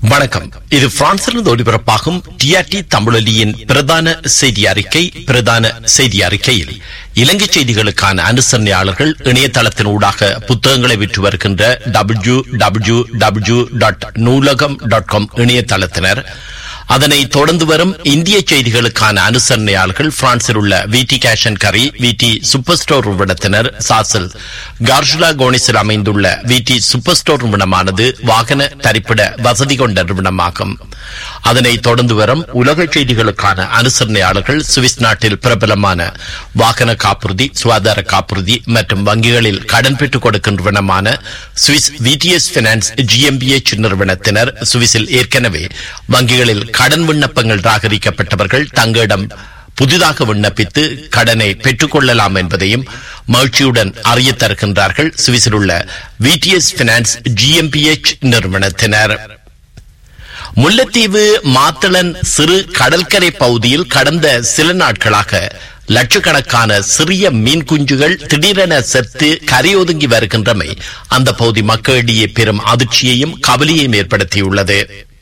வணக்கம் இது பிரான்சிலிருந்து ஒளிபரப்பாகும் டிஆர்டி தமிழொலியின் பிரதான செய்தி அறிக்கை பிரதான செய்தி அறிக்கையில் இலங்கை செய்திகளுக்கான அனுசரணையாளர்கள் இணையதளத்தின் ஊடாக புத்தகங்களை விற்று வருகின்ற W W W dot Noolaham dot com இணையதளத்தினர் அதனை தொடர்ந்து வரும் இந்திய செய்திகளுக்கான அனுசரணையாளர்கள் பிரான்சில் உள்ள விடி கேஷன் கரி விடி சூப்பர் ஸ்டோர் நிறுவனத்தினர் சாசல் கார்ஜுலா கோனிஸில் அமைந்துள்ள விடி சூப்பர் ஸ்டோர் நிறுவனமானது வாகன தரிப்பிட வசதி கொண்ட நிறுவனமாகும் அதனை தொடர்ந்து வரும் உலக செய்திகளுக்கான அனுசரணையாளர்கள் சுவிஸ் நாட்டில் பிரபலமான வாகன காப்புறுதி சுகாதார காப்புறுதி மற்றும் வங்கிகளில் கடன் பெற்றுக் கொடுக்கும் நிறுவனமான சுவிஸ் விடிஎஸ் பினான்ஸ் ஜிஎம்பிஎச் நிறுவனத்தினர் சுவிஸில் ஏற்கனவே வங்கிகளில் கடன் விண்ணப்பங்கள் ராகரிக்கப்பட்டவர்கள் தங்களிடம் புதிதாக விண்ணப்பித்து கடனை பெற்றுக் கொள்ளலாம் என்பதையும் மகிழ்ச்சியுடன் அறிய தருகின்றார்கள் சுவிஸில் உள்ள விடிஎஸ் பினான்ஸ் ஜிஎம்பிஎச் நிறுவனத்தினர் முல்லைத்தீவு மாத்தளன் சிறு கடற்கரை பகுதியில் கடந்த சில நாட்களாக லட்சக்கணக்கான சிறிய மீன் குஞ்சுகள் திடீரென செத்து கரையொதுங்கி வருகின்றமை அந்த பகுதி மக்களிடையே பெரும் அதிர்ச்சியையும் கவலையையும் ஏற்படுத்தியுள்ளது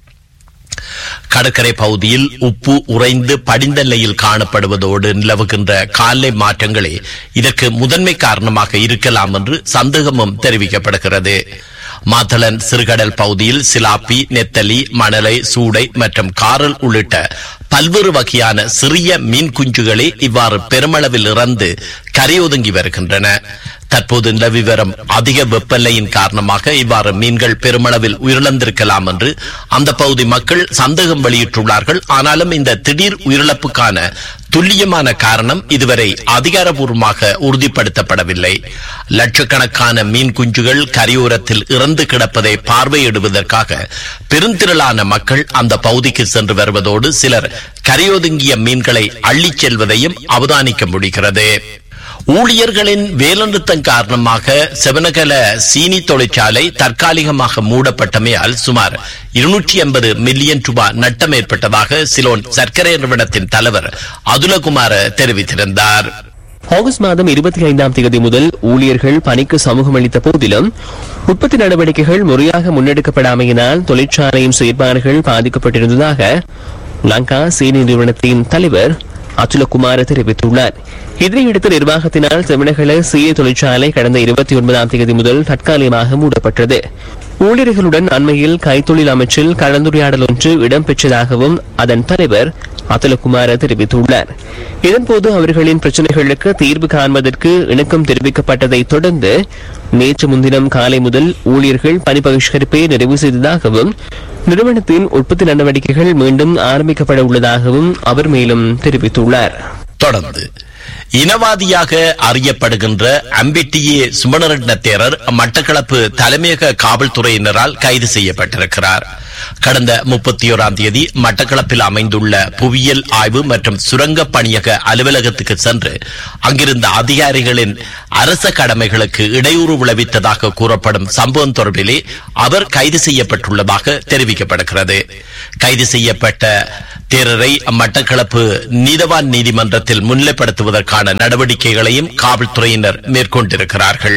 கடற்கரை பகுதியில் உப்பு உறைந்து படிந்த நிலையில் காணப்படுவதோடு நிலவுகின்ற காலை மாற்றங்களே இதற்கு முதன்மை காரணமாக இருக்கலாம் என்று சந்தேகமும் தெரிவிக்கப்படுகிறது மாத்தளன் சிறுகடல் பகுதியில் சிலாப்பி நெத்தலி மணலை சூடை மற்றும் காரல் உள்ளிட்ட பல்வேறு வகையான சிறிய மீன் குஞ்சுகளே இவ்வாறு பெருமளவில் இறந்து கரையொதுங்கி வருகின்றன தற்போது நிலவி வரும் அதிக வெப்பநிலையின் காரணமாக இவ்வாறு மீன்கள் பெருமளவில் உயிரிழந்திருக்கலாம் என்று அந்த பகுதி மக்கள் சந்தேகம் வெளியிட்டுள்ளார்கள் ஆனாலும் இந்த திடீர் உயிரிழப்புக்கான துல்லியமான காரணம் இதுவரை அதிகாரபூர்வமாக உறுதிப்படுத்தப்படவில்லை லட்சக்கணக்கான மீன் குஞ்சுகள் கரையோரத்தில் இறந்து கிடப்பதை பார்வையிடுவதற்காக பெருந்திரளான மக்கள் அந்த பகுதிக்கு சென்று வருவதோடு சிலர் கரையொதுங்கிய மீன்களை அள்ளிச் செல்வதையும் அவதானிக்க முடிகிறது ஊழியர்களின் வேலைநிறுத்தம் காரணமாக செவனகல சீனி தொழிற்சாலை தற்காலிகமாக மூடப்பட்டமையால் சுமார் இருநூற்றி ஐம்பது மில்லியன் ரூபாய் நட்டம் ஏற்பட்டதாக சிலோன் சர்க்கரை நிறுவனத்தின் தலைவர் அதுலகுமார தெரிவித்திருந்தார் ஆகஸ்ட் மாதம் இருபத்தி ஐந்தாம் தேதி முதல் ஊழியர்கள் பணிக்கு சமூகம் அளித்த போதிலும் உற்பத்தி நடவடிக்கைகள் முறையாக முன்னெடுக்கப்படாமையினால் தொழிற்சாலையின் செயற்பாடுகள் பாதிக்கப்பட்டிருந்ததாக லங்கா சீனி நிறுவனத்தின் தலைவர் அச்சுலகுமார் தெரிவித்துள்ளார் இதனையடுத்து நிர்வாகத்தினால் செமினகல சீய தொழிற்சாலை கடந்த இருபத்தி ஒன்பதாம் தேதி முதல் தற்காலிகமாக மூடப்பட்டது ஊழியர்களுடன் அண்மையில் கைத்தொழில் அமைச்சில் கலந்துரையாடல் ஒன்று இடம்பெற்றதாகவும் அதன் தலைவர் அத்துலகுமார தெரிவித்துள்ளார் இதன்போது அவர்களின் பிரச்சனைகளுக்கு தீர்வு காண்பதற்கு இணக்கம் தெரிவிக்கப்பட்டதை தொடர்ந்து நேற்று முன்தினம் காலை முதல் ஊழியர்கள் பணி பகிஷ்கரிப்பை நிறைவு செய்ததாகவும் நிறுவனத்தின் உற்பத்தி நடவடிக்கைகள் மீண்டும் ஆரம்பிக்கப்பட உள்ளதாகவும் அவர் மேலும் தெரிவித்துள்ளார் தொடர்ந்து இனவாதியாக அறியப்படுகின்ற அம்பிட்டியே சுமணரட்ன தேரர் மட்டக்களப்பு தலைமையக காவல்துறையினரால் கைது செய்யப்பட்டிருக்கிறார் கடந்த முப்பத்தி ஓராம் தேதி மட்டக்களப்பில் அமைந்துள்ள புவியியல் ஆய்வு மற்றும் சுரங்க பணியக அலுவலகத்துக்கு சென்று அங்கிருந்த அதிகாரிகளின் அரச கடமைகளுக்கு இடையூறு விளைவித்ததாக கூறப்படும் சம்பவம் தொடர்பிலே அவர் கைது செய்யப்பட்டுள்ளதாக தெரிவிக்கப்படுகிறது கைது செய்யப்பட்ட தேரரை மட்டக்களப்பு நீதவான் நீதிமன்றத்தில் முன்னிலைப்படுத்துவதற்கான நடவடிக்கைகளையும் காவல்துறையினர் மேற்கொண்டிருக்கிறார்கள்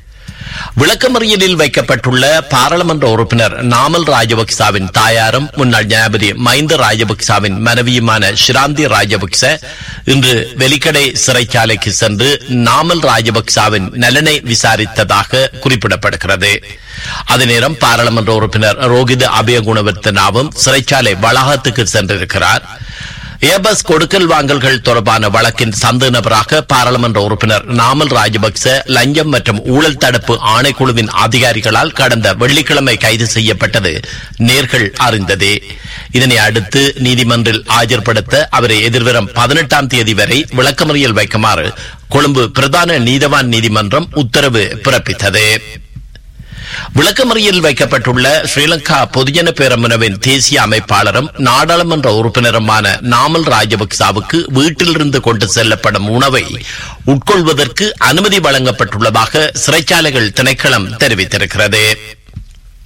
விளக்கமறியலில் வைக்கப்பட்டுள்ள பாராளுமன்ற உறுப்பினர் நாமல் ராஜபக்சாவின் தாயாரும் முன்னாள் ஜனாபதி மைந்த ராஜபக்சாவின் மனைவியுமான ஷிராந்தி ராஜபக்ச இன்று வெலிக்கடை சிறைச்சாலைக்கு சென்று நாமல் ராஜபக்சாவின் நலனை விசாரித்ததாக குறிப்பிடப்படுகிறது அதே நேரம் பாராளுமன்ற உறுப்பினர் ரோகித அபயகுணவர்த்தனாவும் சிறைச்சாலை வளாகத்துக்கு சென்றிருக்கிறார் ஏபஸ் கொடுக்கல் வாங்கல்கள் தொடர்பான வழக்கின் சந்த நபராக பாராளுமன்ற உறுப்பினர் நாமல் ராஜபக்ச லஞ்சம் மற்றும் ஊழல் தடுப்பு ஆணைக்குழுவின் அதிகாரிகளால் கடந்த வெள்ளிக்கிழமை கைது செய்யப்பட்டது நேர்கள் அறிந்ததே இதனை அடுத்து நீதிமன்றில் ஆஜர்படுத்த அவரை எதிர்வரும் பதினெட்டாம் தேதி வரை விளக்கமறியல் வைக்குமாறு கொழும்பு பிரதான நீதவான் நீதிமன்றம் உத்தரவு பிறப்பித்தது விளக்கமறியல் வைக்கப்பட்டுள்ள ஸ்ரீலங்கா பொதுஜன பேரமுனவின் தேசிய அமைப்பாளரும் நாடாளுமன்ற உறுப்பினருமான நாமல் ராஜபக்சாவுக்கு வீட்டிலிருந்து கொண்டு செல்லப்படும் உணவை உட்கொள்வதற்கு அனுமதி வழங்கப்பட்டுள்ளதாக சிறைச்சாலைகள் திணைக்களம் தெரிவித்திருக்கிறது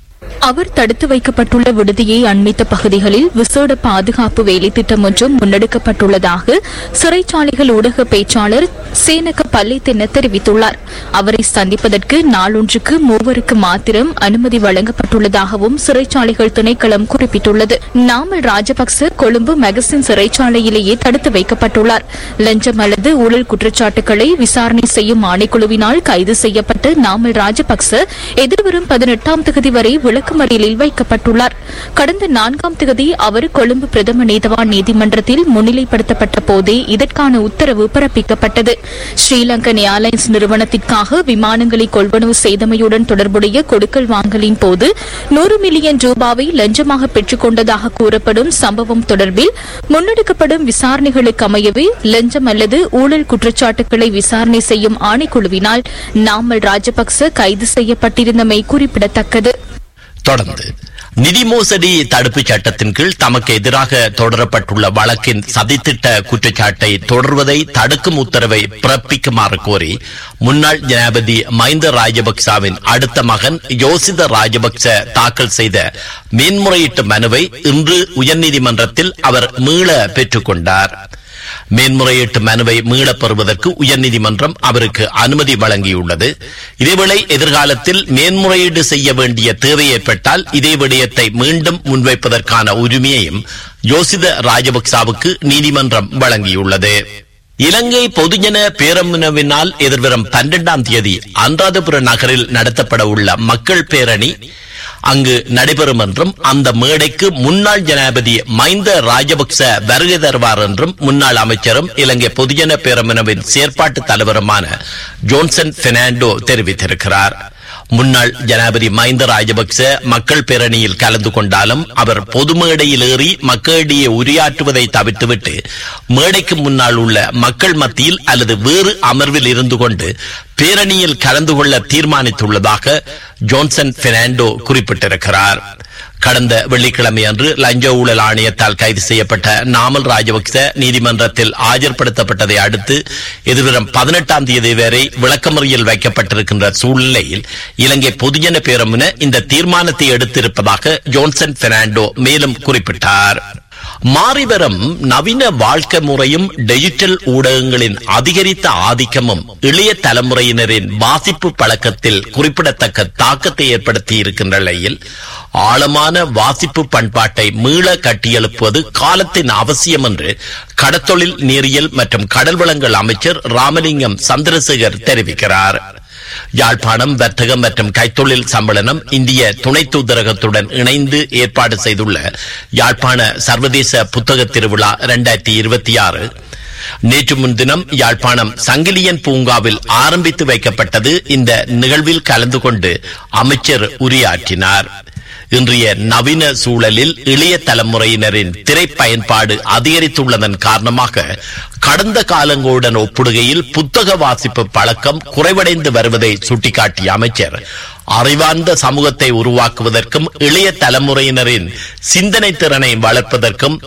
அவர் தடுத்து வைக்கப்பட்டுள்ள விடுதியை அண்மித்த பகுதிகளில் விசேட பாதுகாப்பு வேலை திட்டம் ஒன்றும் முன்னெடுக்கப்பட்டுள்ளதாக சிறைச்சாலைகள் ஊடக பேச்சாளர் சேனக பல்லைத்தென்ன தெரிவித்துள்ளார் அவரை சந்திப்பதற்கு நாளொன்றுக்கு மூவருக்கு மாத்திரம் அனுமதி வழங்கப்பட்டுள்ளதாகவும் சிறைச்சாலைகள் திணைக்களம் குறிப்பிட்டுள்ளது நாமல் ராஜபக்ச கொழும்பு மெகசின் சிறைச்சாலையிலேயே தடுத்து வைக்கப்பட்டுள்ளார் லஞ்சம் அல்லது ஊழல் குற்றச்சாட்டுகளை விசாரணை செய்யும் ஆணைக்குழுவினால் கைது செய்யப்பட்டு நாமல் ராஜபக்ச எதிர்வரும் பதினெட்டாம் தேதி வரை விளக்குமறியலில் வைக்கப்பட்டுள்ளார் கடந்த நான்காம் தேதி அவர் கொழும்பு பிரதம நீதவான் நீதிமன்றத்தில் முன்னிலைப்படுத்தப்பட்ட போதே இதற்கான உத்தரவு பிறப்பிக்கப்பட்டது ஸ்ரீலங்கன் ஏர்லைன்ஸ் நிறுவனத்திற்காக விமானங்களை கொள்வனவு செய்தமையுடன் தொடர்புடைய கொடுக்கல் வாங்கலின் போது நூறு மில்லியன் ரூபாவை லஞ்சமாக பெற்றுக் கொண்டதாக கூறப்படும் சம்பவம் தொடர்பில் முன்னெடுக்கப்படும் விசாரணைகளுக்கு அமையவே லஞ்சம் அல்லது ஊழல் குற்றச்சாட்டுகளை விசாரணை செய்யும் ஆணைக்குழுவினால் நாமல் ராஜபக்ச கைது செய்யப்பட்டிருந்தமை குறிப்பிடத்தக்கது தொடர்ந்து நிதி மோசடி தடுப்புச் சட்டத்தின் கீழ் தமக்கு எதிராக தொடரப்பட்டுள்ள வழக்கின் சதித்திட்ட குற்றச்சாட்டை தொடர்வதை தடுக்கும் உத்தரவை பிறப்பிக்குமாறு கோரி முன்னாள் ஜனாதிபதி மஹிந்த ராஜபக்சவின் அடுத்த மகன் யோசித ராஜபக்ச தாக்கல் செய்த மேன்முறையீட்டு மனுவை இன்று உயர்நீதிமன்றத்தில் அவர் மீள பெற்றுக் கொண்டார் மேன்முறையீட்டு மனுவை மீளப் பெறுவதற்கு உயர்நீதிமன்றம் அவருக்கு அனுமதி வழங்கியுள்ளது இதேவேளை எதிர்காலத்தில் மேன்முறையீடு செய்ய வேண்டிய தேவை ஏற்பட்டால் இதே விடயத்தை மீண்டும் முன்வைப்பதற்கான உரிமையையும் யோசித ராஜபக்சாவுக்கு நீதிமன்றம் வழங்கியுள்ளது இலங்கை பொதுஜன பேரமுனவினால் எதிர்வரும் பன்னிரண்டாம் தேதி அனுராதபுர நகரில் நடத்தப்பட உள்ள மக்கள் பேரணி அங்கு நடைபெறும் என்றும் அந்த மேடைக்கு முன்னாள் ஜனாதிபதி மைந்த ராஜபக்ச வருகை தருவார் என்றும் முன்னாள் அமைச்சரும் இலங்கை பொதுஜன பேரமுனவின் செயற்பாட்டு தலைவருமான ஜோன்சன் பெர்னாண்டோ தெரிவித்திருக்கிறார் முன்னாள் ஜனாதிபதி மஹிந்த ராஜபக்ச மக்கள் பேரணியில் கலந்து கொண்டாலும் அவர் பொது மேடையில் ஏறி மக்களிடையே உரையாற்றுவதை தவிர்த்துவிட்டு மேடைக்கு முன்னால் உள்ள மக்கள் மத்தியில் அல்லது வேறு அமர்வில் இருந்து கொண்டு பேரணியில் கலந்து கொள்ள தீர்மானித்துள்ளதாக ஜோன்சன் பெர்னாண்டோ குறிப்பிட்டிருக்கிறார் கடந்த வெள்ளிக்கிழமை அன்று லஞ்ச ஊழல் ஆணையத்தால் கைது செய்யப்பட்ட நாமல் ராஜபக்ச நீதிமன்றத்தில் ஆஜர்படுத்தப்பட்டதை அடுத்து எதிர்வரும் பதினெட்டாம் தேதி வரை விளக்கமறியல் வைக்கப்பட்டிருக்கின்ற சூழ்நிலையில் இலங்கை பொதுஜன பேரமுன இந்த தீர்மானத்தை எடுத்திருப்பதாக ஜோன்சன் பெர்னாண்டோ மேலும் குறிப்பிட்டார் மாறிவரும் நவீன வாழ்க்கை முறையும் டிஜிட்டல் ஊடகங்களின் அதிகரித்த ஆதிக்கமும் இளைய தலைமுறையினரின் வாசிப்பு பழக்கத்தில் குறிப்பிடத்தக்க தாக்கத்தை ஏற்படுத்தி இருக்கின்ற நிலையில் ஆழமான வாசிப்பு பண்பாட்டை மீள கட்டியெழுப்புவது காலத்தின் அவசியம் என்று கடத்தொழில் நீரியல் மற்றும் கடல் வளங்கள் அமைச்சர் ராமலிங்கம் சந்திரசேகர் தெரிவிக்கிறார் யாழ்ப்பாணம் வர்த்தகம் மற்றும் கைத்தொழில் சம்மேளனம் இந்திய துணை தூதரகத்துடன் இணைந்து ஏற்பாடு செய்துள்ள யாழ்ப்பாண சர்வதேச புத்தக திருவிழா இரண்டாயிரத்தி இருபத்தி ஆறு நேற்று முன்தினம் யாழ்ப்பாணம் சங்கிலியன் பூங்காவில் ஆரம்பித்து வைக்கப்பட்டது இந்த நிகழ்வில் கலந்து கொண்டு அமைச்சர் உரையாற்றினார் இன்றைய நவீன சூழலில் இளைய தலைமுறையினரின் திரை பயன்பாடு அதிகரித்துள்ளதன் காரணமாக கடந்த காலங்களுடன் ஒப்பிடுகையில் புத்தக வாசிப்பு பழக்கம் குறைவடைந்து வருவதை சுட்டிக்காட்டிய அமைச்சர் அறிவார்ந்த சமூகத்தை உருவாக்குவதற்கும் இளைய தலைமுறையினரின் சிந்தனை திறனை வளர்ப்பதற்கும்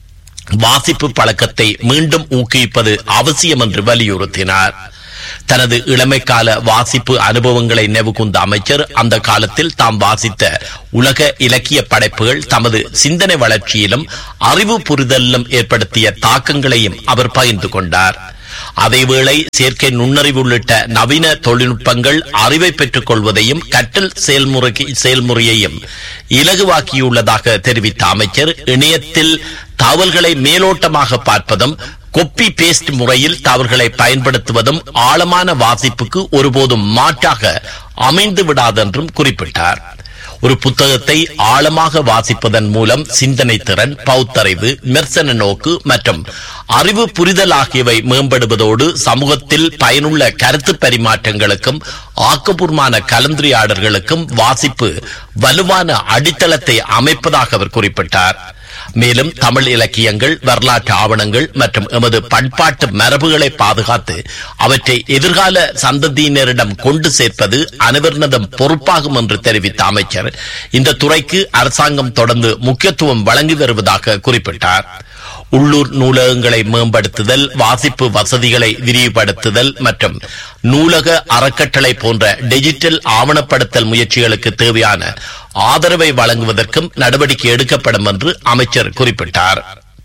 வாசிப்பு பழக்கத்தை மீண்டும் ஊக்குவிப்பது அவசியம் என்று வலியுறுத்தினார் தனது இளமைக்கால வாசிப்பு அனுபவங்களை நினைவுகூர்ந்த அமைச்சர் அந்த காலத்தில் தாம் வாசித்த உலக இலக்கிய படைப்புகள் தமது சிந்தனை வளர்ச்சியிலும் அறிவு புரிதலிலும் ஏற்படுத்திய தாக்கங்களையும் அவர் பகிர்ந்து கொண்டார் அதேவேளை செயற்கை நுண்ணறிவு உள்ளிட்ட நவீன தொழில்நுட்பங்கள் அறிவை பெற்றுக் கொள்வதையும் கற்றல் செயல்முறை செயல்முறையையும் இலகுவாக்கியுள்ளதாக தெரிவித்த அமைச்சர் இணையத்தில் தகவல்களை மேலோட்டமாக பார்ப்பதும் கொப்பி பேஸ்ட் முறையில் தவறுகளை பயன்படுத்துவதும் ஆழமான வாசிப்புக்கு ஒருபோதும் மாற்றாக அமைந்து விடாதென்றும் குறிப்பிட்டார் ஒரு புத்தகத்தை ஆழமாக வாசிப்பதன் மூலம் சிந்தனை திறன் பௌத்தறிவு விமர்சன நோக்கு மற்றும் அறிவு புரிதல் ஆகியவை மேம்படுவதோடு சமூகத்தில் பயனுள்ள கருத்து பரிமாற்றங்களுக்கும் ஆக்கப்பூர்வமான கலந்துரையாடல்களுக்கும் வாசிப்பு வலுவான அடித்தளத்தை அமைப்பதாக அவர் குறிப்பிட்டார் மேலும் தமிழ் இலக்கியங்கள் வரலாற்று ஆவணங்கள் மற்றும் எமது பண்பாட்டு மரபுகளை பாதுகாத்து அவற்றை எதிர்கால சந்ததியினரிடம் கொண்டு சேர்ப்பது அனைவரினதும் பொறுப்பாகும் என்று தெரிவித்த அமைச்சர் இந்த துறைக்கு அரசாங்கம் தொடர்ந்து முக்கியத்துவம் வழங்கி வருவதாக குறிப்பிட்டார் உள்ளூர் நூலகங்களை மேம்படுத்துதல் வாசிப்பு வசதிகளை விரிவுபடுத்துதல் மற்றும் நூலக அறக்கட்டளை போன்ற டிஜிட்டல் ஆவணப்படுத்தல் முயற்சிகளுக்கு தேவையான ஆதரவை வழங்குவதற்கும் நடவடிக்கை எடுக்கப்படும் என்று அமைச்சர் குறிப்பிட்டார்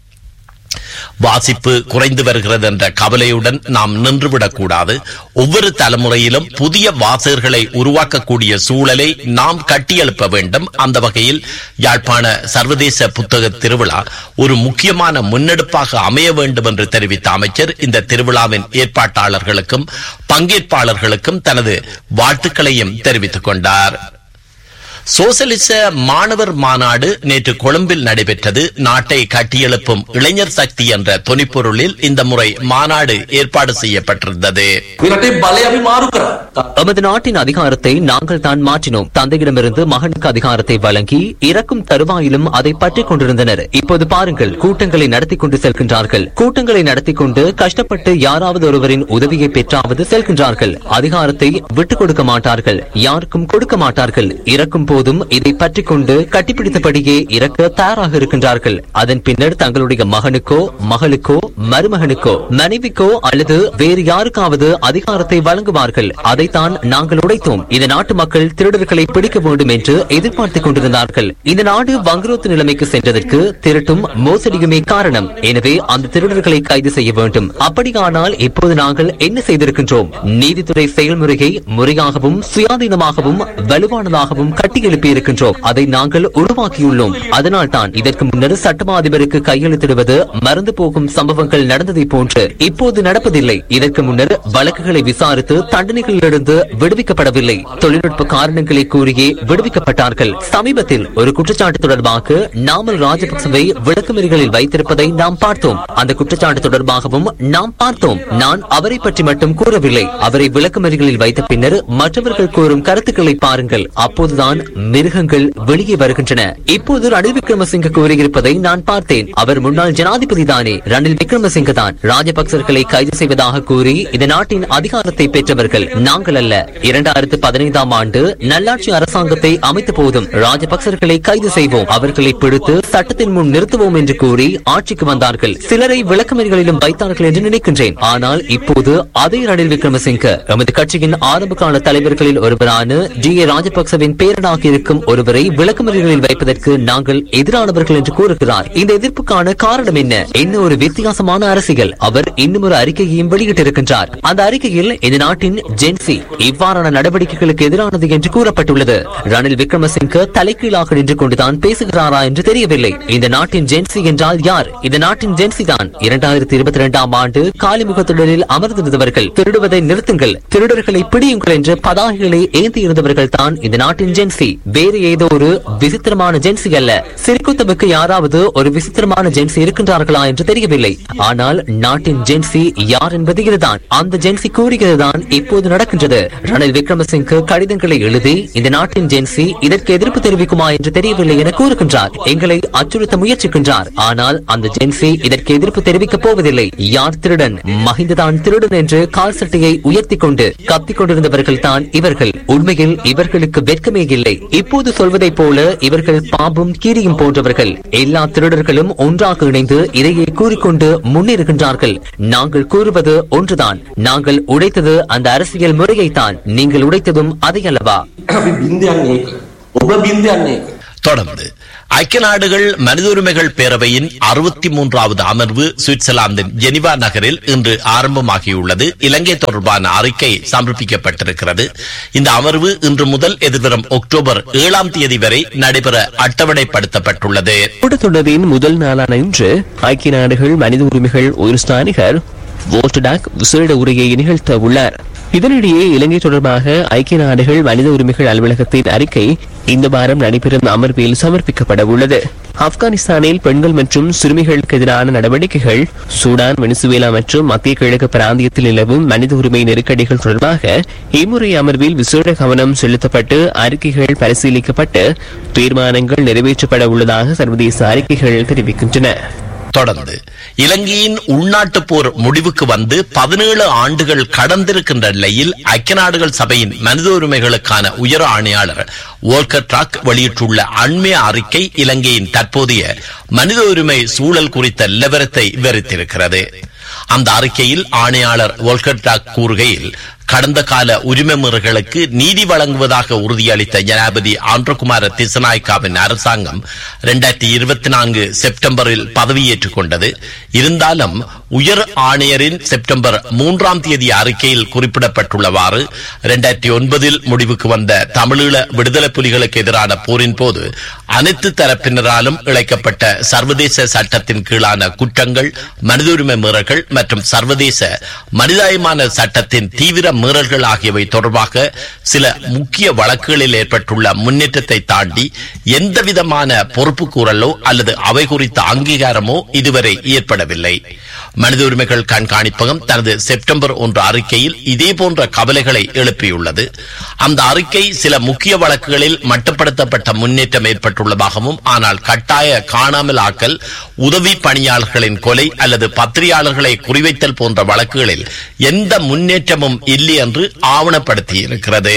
வாசிப்பு குறைந்து வருகிறது என்ற கவலையுடன் நாம் நின்றுவிடக்கூடாது ஒவ்வொரு தலைமுறையிலும் புதிய வாசகர்களை உருவாக்கக்கூடிய சூழலை நாம் கட்டியெழுப்ப வேண்டும் அந்த வகையில் யாழ்ப்பாண சர்வதேச புத்தக திருவிழா ஒரு முக்கியமான முன்னெடுப்பாக அமைய வேண்டும் என்று தெரிவித்த அமைச்சர் இந்த திருவிழாவின் ஏற்பாட்டாளர்களுக்கும் பங்கேற்பாளர்களுக்கும் தனது வாழ்த்துக்களையும் தெரிவித்துக் கொண்டார் சோசலிச மாணவர் மாநாடு நேற்று கொழும்பில் நடைபெற்றது நாட்டை கட்டியெழுப்பும் இளைஞர் சக்தி என்ற தொனிப்பொருளில் இந்த முறை மாநாடு ஏற்பாடு செய்யப்பட்டிருந்தது මේ රටේ බලය අපි මාරු කරා. எமது நாட்டின் அதிகாரத்தை நாங்கள் தான் மாற்றினோம் தந்தையிடமிருந்து மகனுக்கு அதிகாரத்தை வழங்கி இறக்கும் தருவாயிலும் அதை பற்றிக் கொண்டிருந்தனர் இப்போது பாருங்கள் கூட்டங்களை நடத்தி கொண்டு செல்கின்றார்கள் கூட்டங்களை நடத்தி கொண்டு கஷ்டப்பட்டு யாராவது ஒருவரின் உதவியை பெற்றாவது செல்கின்றார்கள் அதிகாரத்தை விட்டுக் கொடுக்க மாட்டார்கள் யாருக்கும் கொடுக்க மாட்டார்கள் இறக்கும் போதும் இதை பற்றிக் கொண்டு கட்டிப்பிடித்தபடியே இறக்க தயாராக இருக்கின்றார்கள் அதன் பின்னர் தங்களுடைய மகனுக்கோ மகளுக்கோ மருமகனுக்கோ மனைவிக்கோ அல்லது வேறு யாருக்காவது அதிகாரத்தை வழங்குவார்கள் அதைத்தான் நாங்கள் உடைத்தோம் இந்த நாட்டு மக்கள் திருடர்களை பிடிக்க வேண்டும் என்று எதிர்பார்த்துக் கொண்டிருந்தார்கள் இந்த நாடு வங்குரோத்து நிலைமைக்கு சென்றதற்கு திருட்டும் மோசடியுமே காரணம் எனவே அந்த திருடர்களை கைது செய்ய வேண்டும் அப்படியானால் இப்போது நாங்கள் என்ன செய்திருக்கின்றோம் நீதித்துறை செயல்முறையை முறையாகவும் சுயாதீனமாகவும் வலுவானதாகவும் கட்டியெழுப்பி இருக்கின்றோம் அதை நாங்கள் உருவாக்கியுள்ளோம் அதனால் தான் இதற்கு முன்னர் சட்டமா அதிபருக்கு கையெழுத்திடுவது மறந்து போகும் சம்பவங்கள் நடந்ததை போன்று இப்போது நடப்பதில்லை இதற்கு முன்னர் வழக்குகளை விசாரித்து தண்டனைகளிலிருந்து விடுவிக்கப்படவில்லை தொழில்நுட்ப காரணங்களை கூறியே விடுவிக்கப்பட்டார்கள் சமீபத்தில் ஒரு குற்றச்சாட்டு தொடர்பாக நாமல் ராஜபக்சவை விளக்கமறிகளில் வைத்திருப்பதை நாம் பார்த்தோம் அந்த குற்றச்சாட்டு தொடர்பாகவும் நாம் பார்த்தோம் நான் அவரை பற்றி மட்டும் கூறவில்லை அவரை விளக்கமறிகளில் வைத்த பின்னர் மற்றவர்கள் கூறும் கருத்துக்களை பாருங்கள் அப்போதுதான் மிருகங்கள் வெளியே வருகின்றன இப்போது ரணில் விக்ரமசிங்க கூறியிருப்பதை நான் பார்த்தேன் அவர் முன்னாள் ஜனாதிபதி தானே ரணில் விக்ரமசிங்க தான் ராஜபக்சர்களை கைது செய்வதாக கூறி இந்த நாட்டின் அதிகாரத்தை பெற்றவர்கள் நாங்கள் அல்ல இரண்டாயிரத்து பதினைந்தாம் ஆண்டு நல்லாட்சி அரசாங்கத்தை அமைத்த போதும் ராஜபக்சர்களை கைது செய்வோம் அவர்களை பிடித்து சட்டத்தின் முன் நிறுத்துவோம் என்று கூறி ஆட்சிக்கு வந்தார்கள் சிலரை விளக்கமறிகளிலும் வைத்தார்கள் என்று நினைக்கின்றேன் ஆனால் இப்போது அதே ரணில் விக்ரமசிங்க எமது கட்சியின் ஆரம்ப கால தலைவர்களில் ஒருவரான டி ஏ ராஜபக்சவின் பேரனாக இருக்கும் ஒருவரை விளக்கமறிகளில் வைப்பதற்கு நாங்கள் எதிரானவர்கள் என்று கூறுகிறார் இந்த எதிர்ப்புக்கான காரணம் என்ன என்ன ஒரு வித்தியாசமான அரசியல் அவர் இன்னும் ஒரு அறிக்கையையும் வெளியிட்டிருக்கின்றார் அந்த அறிக்கையில் இந்த நாட்டின் ஜென்சி இவ்வாறான நடவடிக்கைகளுக்கு எதிரானது என்று கூறப்பட்டுள்ளது ரணில் விக்ரமசிங்க தலைகீழாக நின்று கொண்டுதான் பேசுகிறாரா என்று தெரியவில்லை இந்த நாட்டின் ஜென்சி என்றால் யார் இந்த நாட்டின் ஜென்சி தான் இரண்டாயிரத்தி இருபத்தி இரண்டாம் ஆண்டு காலிமுகத்துடலில் அமர்ந்திருந்தவர்கள் திருடுவதை நிறுத்துங்கள் திருடர்களை பிடியுங்கள் என்ற பதாகைகளை ஏந்தி இருந்தவர்கள் தான் இந்த நாட்டின் ஜென்சி வேறு ஏதோ ஒரு விசித்திரமான ஜென்சி அல்ல சிரிக்குத்தமுக்கு யாராவது ஒரு விசித்திரமான ஜென்சி இருக்கின்றார்களா என்று தெரியவில்லை ஆனால் நாட்டின் ஜென்சி யார் என்பது இதுதான் அந்த ஜென்சி கூறுகிறதுதான் இப்போது நடக்கின்றது ரணில் விக்ரமசிங்க கடிதங்களை எழுதி இந்த நாட்டின் ஜென்சி இதற்கு எதிர்ப்பு தெரிவிக்குமா என்று தெரியவில்லை என கூறுகின்றார் எங்களை அச்சுறுத்த முயற்சிக்கின்றார் ஆனால் அந்த ஜென்சி இதற்கு எதிர்ப்பு தெரிவிக்கப் போவதில்லை யார் திருடன் மஹிந்த தான் திருடன் என்று கால் சட்டையை உயர்த்தி கொண்டு கத்திக் கொண்டிருந்தவர்கள் தான் இவர்கள் உண்மையில் இவர்களுக்கு வெட்கமே இல்லை இப்போது சொல்வதைப் போல இவர்கள் பாம்பும் கீரியும் போன்றவர்கள் எல்லா திருடர்களும் ஒன்றாக இணைந்து இதையே கூறிக்கொண்டு முன்னேறுகின்றார்கள் நாங்கள் கூறுவது ஒன்றுதான் நாங்கள் உடைத்தது அந்த அரசியல் முறையைத்தான் நீங்கள் உடைத்ததும் அதை அல்லவா අපි බින්දයන්නේ ඒක. ඔබ බින්දයන්නේ ඒක. தொடர்ந்து ஐக்கிய நாடுகள் மனித உரிமைகள் பேரவையின் அறுபத்தி மூன்றாவது அமர்வு சுவிட்சர்லாந்தின் ஜெனிவா நகரில் இன்று ஆரம்பமாகியுள்ளது இலங்கை தொடர்பான அறிக்கை சமர்ப்பிக்கப்பட்டிருக்கிறது இந்த அமர்வு இன்று முதல் எதிர்வரும் அக்டோபர் ஏழாம் தேதி வரை நடைபெற அட்டவணைப்படுத்தப்பட்டுள்ளது கூட்டத்தொடரின் முதல் நாளான இன்று ஐக்கிய நாடுகள் மனித உரிமைகள் உயிர்ஸ்தானிகர் வோல்டடாக் விசேட உரையை நிகழ்த்த உள்ளார் இதனிடையே இலங்கை தொடர்பாக ஐக்கிய நாடுகள் மனித உரிமைகள் அலுவலகத்தின் அறிக்கை இந்த வாரம் நடைபெறும் அமர்வில் சமர்ப்பிக்கப்பட உள்ளது ஆப்கானிஸ்தானில் பெண்கள் மற்றும் சிறுமிகளுக்கு எதிரான நடவடிக்கைகள் சூடான் வெனிசுவேலா மற்றும் மத்திய கிழக்கு பிராந்தியத்தில் நிலவும் மனித உரிமை நெருக்கடிகள் தொடர்பாக இம்முறை அமர்வில் விசேட கவனம் செலுத்தப்பட்டு அறிக்கைகள் பரிசீலிக்கப்பட்டு தீர்மானங்கள் நிறைவேற்றப்பட உள்ளதாக சர்வதேச அறிக்கைகள் தெரிவிக்கின்றன தொடர்ந்து இலங்கையின் உள்நாட்டு போர் முடிவுக்கு வந்து பதினேழு ஆண்டுகள் கடந்திருக்கின்ற நிலையில் ஐக்கிய நாடுகள் சபையின் மனித உரிமைகளுக்கான உயர் ஆணையாளர் வோல்கர் ட்ராக் வெளியிட்டுள்ள அண்மைய அறிக்கை இலங்கையின் தற்போதைய மனித உரிமை சூழல் குறித்த நிலவரத்தை விவரித்திருக்கிறது அந்த அறிக்கையில் ஆணையாளர் வோல்கர் ட்ராக் கூறுகையில் கடந்த கால உரிமை மீறல்களுக்கு நீதி வழங்குவதாக உறுதியளித்த ஜனாபதி ஆந்திரகுமார திசநாயக்காவின் அரசாங்கம் இரண்டாயிரத்தி இருபத்தி நான்கு செப்டம்பரில் பதவியேற்றுக் கொண்டது இருந்தாலும் உயர் ஆணையரின் செப்டம்பர் மூன்றாம் தேதி அறிக்கையில் குறிப்பிடப்பட்டுள்ளவாறு இரண்டாயிரத்தி ஒன்பதில் முடிவுக்கு வந்த தமிழீழ விடுதலை புலிகளுக்கு எதிரான போரின் போது அனைத்து தரப்பினராலும் இழைக்கப்பட்ட சர்வதேச சட்டத்தின் கீழான குற்றங்கள் மனித உரிமை மீறல்கள் மற்றும் சர்வதேச மனிதாயமான சட்டத்தின் தீவிர மீறல்கள் ஆகியவை தொடர்பாக சில முக்கிய வழக்குகளில் ஏற்பட்டுள்ள முன்னேற்றத்தை தாண்டி எந்தவிதமான பொறுப்பு கூறலோ அல்லது அவை குறித்த அங்கீகாரமோ இதுவரை ஏற்படவில்லை மனித உரிமைகள் கண்காணிப்பகம் தனது செப்டம்பர் ஒன்று அறிக்கையில் இதே போன்ற கவலைகளை எழுப்பியுள்ளது அந்த அறிக்கை சில முக்கிய வழக்குகளில் மட்டுப்படுத்தப்பட்ட முன்னேற்றம் ஏற்பட்டுள்ளதாகவும் ஆனால் கட்டாய காணாமல் ஆக்கல் உதவி பணியாளர்களின் கொலை அல்லது பத்திரிகையாளர்களை குறிவைத்தல் போன்ற வழக்குகளில் எந்த முன்னேற்றமும் இல்லை என்று ஆவணப்படுத்தியிருக்கிறது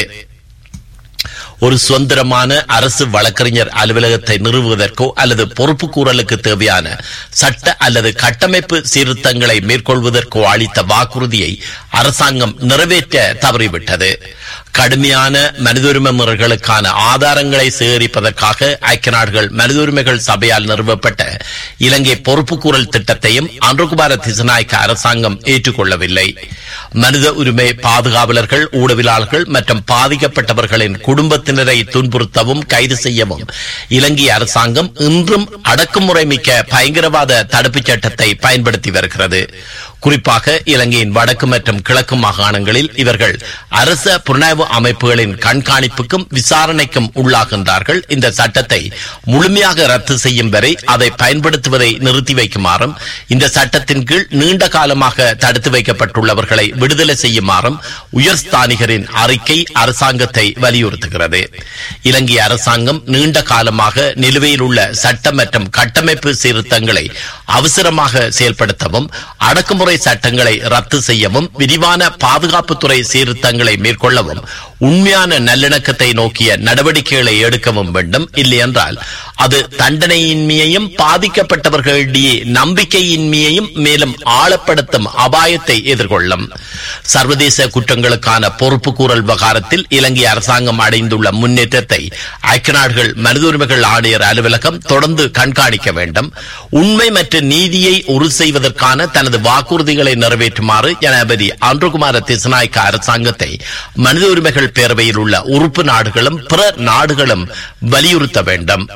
ஒரு சுதந்திரமான அரசு வழக்கறிஞர் அலுவலகத்தை நிறுவுவதற்கோ அல்லது பொறுப்பு கூறலுக்கு தேவையான சட்ட அல்லது கட்டமைப்பு சீர்திருத்தங்களை மேற்கொள்வதற்கோ அளித்த வாக்குறுதியை அரசாங்கம் நிறைவேற்ற தவறிவிட்டது கடுமையான மனித உரிமை முறைகளுக்கான ஆதாரங்களை சேகரிப்பதற்காக ஐக்கிய நாடுகள் மனித உரிமைகள் சபையால் நிறுவப்பட்ட இலங்கை பொறுப்புக்கூறல் திட்டத்தையும் அன்றுகுமார திசநாயக்க அரசாங்கம் ஏற்றுக்கொள்ளவில்லை மனித உரிமை பாதுகாவலர்கள் ஊடகவியலாளர்கள் மற்றும் பாதிக்கப்பட்டவர்களின் குடும்பத்தினரை துன்புறுத்தவும் கைது செய்யவும் இலங்கை அரசாங்கம் இன்றும் அடக்குமுறை மிக்க பயங்கரவாத தடுப்புச் சட்டத்தை பயன்படுத்தி வருகிறது குறிப்பாக இலங்கையின் வடக்கு மற்றும் கிழக்கு மாகாணங்களில் இவர்கள் அரச புலனாய்வு அமைப்புகளின் கண்காணிப்புக்கும் விசாரணைக்கும் உள்ளாகின்றார்கள் இந்த சட்டத்தை முழுமையாக ரத்து செய்யும் வரை அதை பயன்படுத்துவதை நிறுத்தி வைக்குமாறும் இந்த சட்டத்தின் கீழ் நீண்ட காலமாக தடுத்து வைக்கப்பட்டுள்ளவர்களை விடுதலை செய்யுமாறும் உயர்ஸ்தானிகரின் அறிக்கை அரசாங்கத்தை வலியுறுத்துகிறது இலங்கை அரசாங்கம் நீண்ட காலமாக நிலுவையில் உள்ள சட்ட மற்றும் கட்டமைப்பு சீர்திருத்தங்களை அவசரமாக செயல்படுத்தவும் அடக்குமுறை சட்டங்களை ரத்து செய்யவும் விரிவான பாதுகாப்புத்துறை சீர்திருத்தங்களை மேற்கொள்ளவும் உண்மையான நல்லிணக்கத்தை நோக்கிய நடவடிக்கைகளை எடுக்கவும் வேண்டும் இல்லையென்றால் அது தண்டனையின்மையையும் பாதிக்கப்பட்டவர்களிடையே நம்பிக்கையின்மையையும் மேலும் ஆழப்படுத்தும் அபாயத்தை எதிர்கொள்ளும் சர்வதேச குற்றங்களுக்கான பொறுப்பு கூறல் விவகாரத்தில் இலங்கை அரசாங்கம் அடைந்துள்ள முன்னேற்றத்தை ஐக்கிய நாடுகள் மனித உரிமைகள் ஆணையர் அலுவலகம் தொடர்ந்து கண்காணிக்க வேண்டும் உண்மை மற்றும் நீதியை உறுதி செய்வதற்கான தனது வாக்குறுதிகளை நிறைவேற்றுமாறு ஜனாதிபதி அன்றுகுமார திசநாயக்க அரசாங்கத்தை மனித உரிமைகள் பேரவையில் உள்ள உறுப்பு நாடுகளும் பிற நாடுகளும் வலியுறுத்த வேண்டும்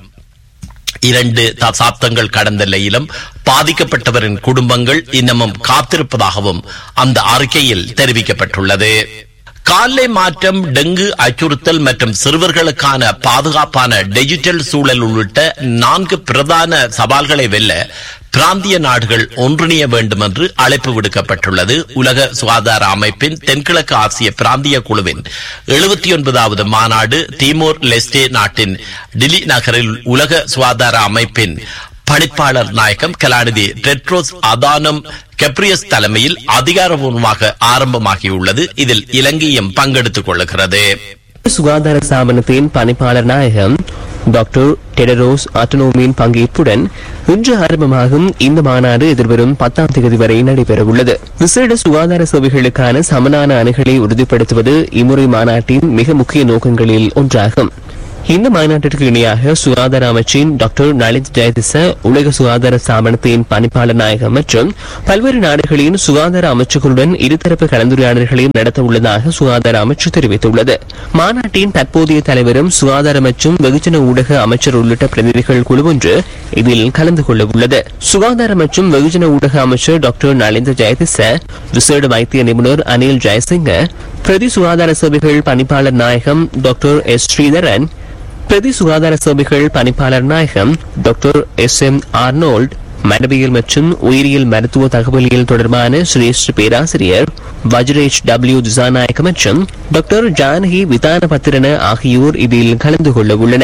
இரண்டு தசாப்தங்கள் கடந்த நிலையிலும் பாதிக்கப்பட்டவரின் குடும்பங்கள் இன்னமும் காத்திருப்பதாகவும் அந்த அறிக்கையில் தெரிவிக்கப்பட்டுள்ளது காலை மாற்றம் டெங்கு அச்சுறுத்தல் மற்றும் சிறுவர்களுக்கான பாதுகாப்பான டிஜிட்டல் சூழல் உள்ளிட்ட நான்கு பிரதான சவால்களை வெல்ல பிராந்திய நாடுகள் ஒன்றிணைய வேண்டும் என்று அழைப்பு விடுக்கப்பட்டுள்ளது உலக சுகாதார அமைப்பின் தென்கிழக்கு ஆசிய பிராந்திய குழுவின் எழுபத்தி ஒன்பதாவது மாநாடு தீமோர் லெஸ்டே நாட்டின் டிலி நகரில் உலக சுகாதார அமைப்பின் பணிப்பாளர் நாயகம் கலாநிதி டெட்ரோஸ் அதானம் கெப்ரியஸ் தலைமையில் அதிகாரபூர்வமாக ஆரம்பமாகியுள்ளது இதில் இலங்கையும் பங்கெடுத்துக் கொள்ளுகிறது சுகாதார ஸ்தாபனத்தின் பணிப்பாளர் நாயகம் டாக்டர் டெடரோஸ் ஆட்டோனோமியின் பங்கேற்புடன் இன்று ஆரம்பமாகும் இந்த மாநாடு எதிர்வரும் பத்தாம் தேதி வரை நடைபெறவுள்ளது விசேட சுகாதார சேவைகளுக்கான சமனான அணுகளை உறுதிப்படுத்துவது இம்முறை மாநாட்டின் மிக முக்கிய நோக்கங்களில் ஒன்றாகும் இந்த மாநாட்டிற்கு இணையாக சுகாதார அமைச்சின் டாக்டர் நளித் ஜெயதிச உலக சுகாதார ஸ்தாபனத்தின் பணிப்பாளர் நாயகம் மற்றும் பல்வேறு நாடுகளின் சுகாதார அமைச்சுகளுடன் இருதரப்பு கலந்துரையாடல்களையும் நடத்த உள்ளதாக சுகாதார அமைச்சு தெரிவித்துள்ளது மாநாட்டின் தற்போதைய தலைவரும் சுகாதார மற்றும் வெகுஜன ஊடக அமைச்சர் உள்ளிட்ட பிரதிநிதிகள் குழு ஒன்று இதில் கலந்து கொள்ள உள்ளது சுகாதார மற்றும் வெகுஜன ஊடக அமைச்சர் டாக்டர் நலிந்த ஜெயதிச விசேட வைத்திய நிபுணர் அனில் ஜெயசிங்க பிரதி சுகாதார சேவைகள் பணிப்பாளர் நாயகம் டாக்டர் எஸ் ஸ்ரீதரன் பிரதி சுகாதார சேவைகள் பணிப்பாளர் நாயகம் டாக்டர் எஸ் எம் ஆர்னோல்ட் மரபியல் மற்றும் உயிரியல் மருத்துவ தகவலியல் தொடர்பான சிரேஷ்ட பேராசிரியர் வஜ்ரேஷ் டபிள்யூ திசாநாயக்க மற்றும் டாக்டர் ஜானகி விதான பத்திரன ஆகியோர் இதில் கலந்து கொள்ள உள்ளனர்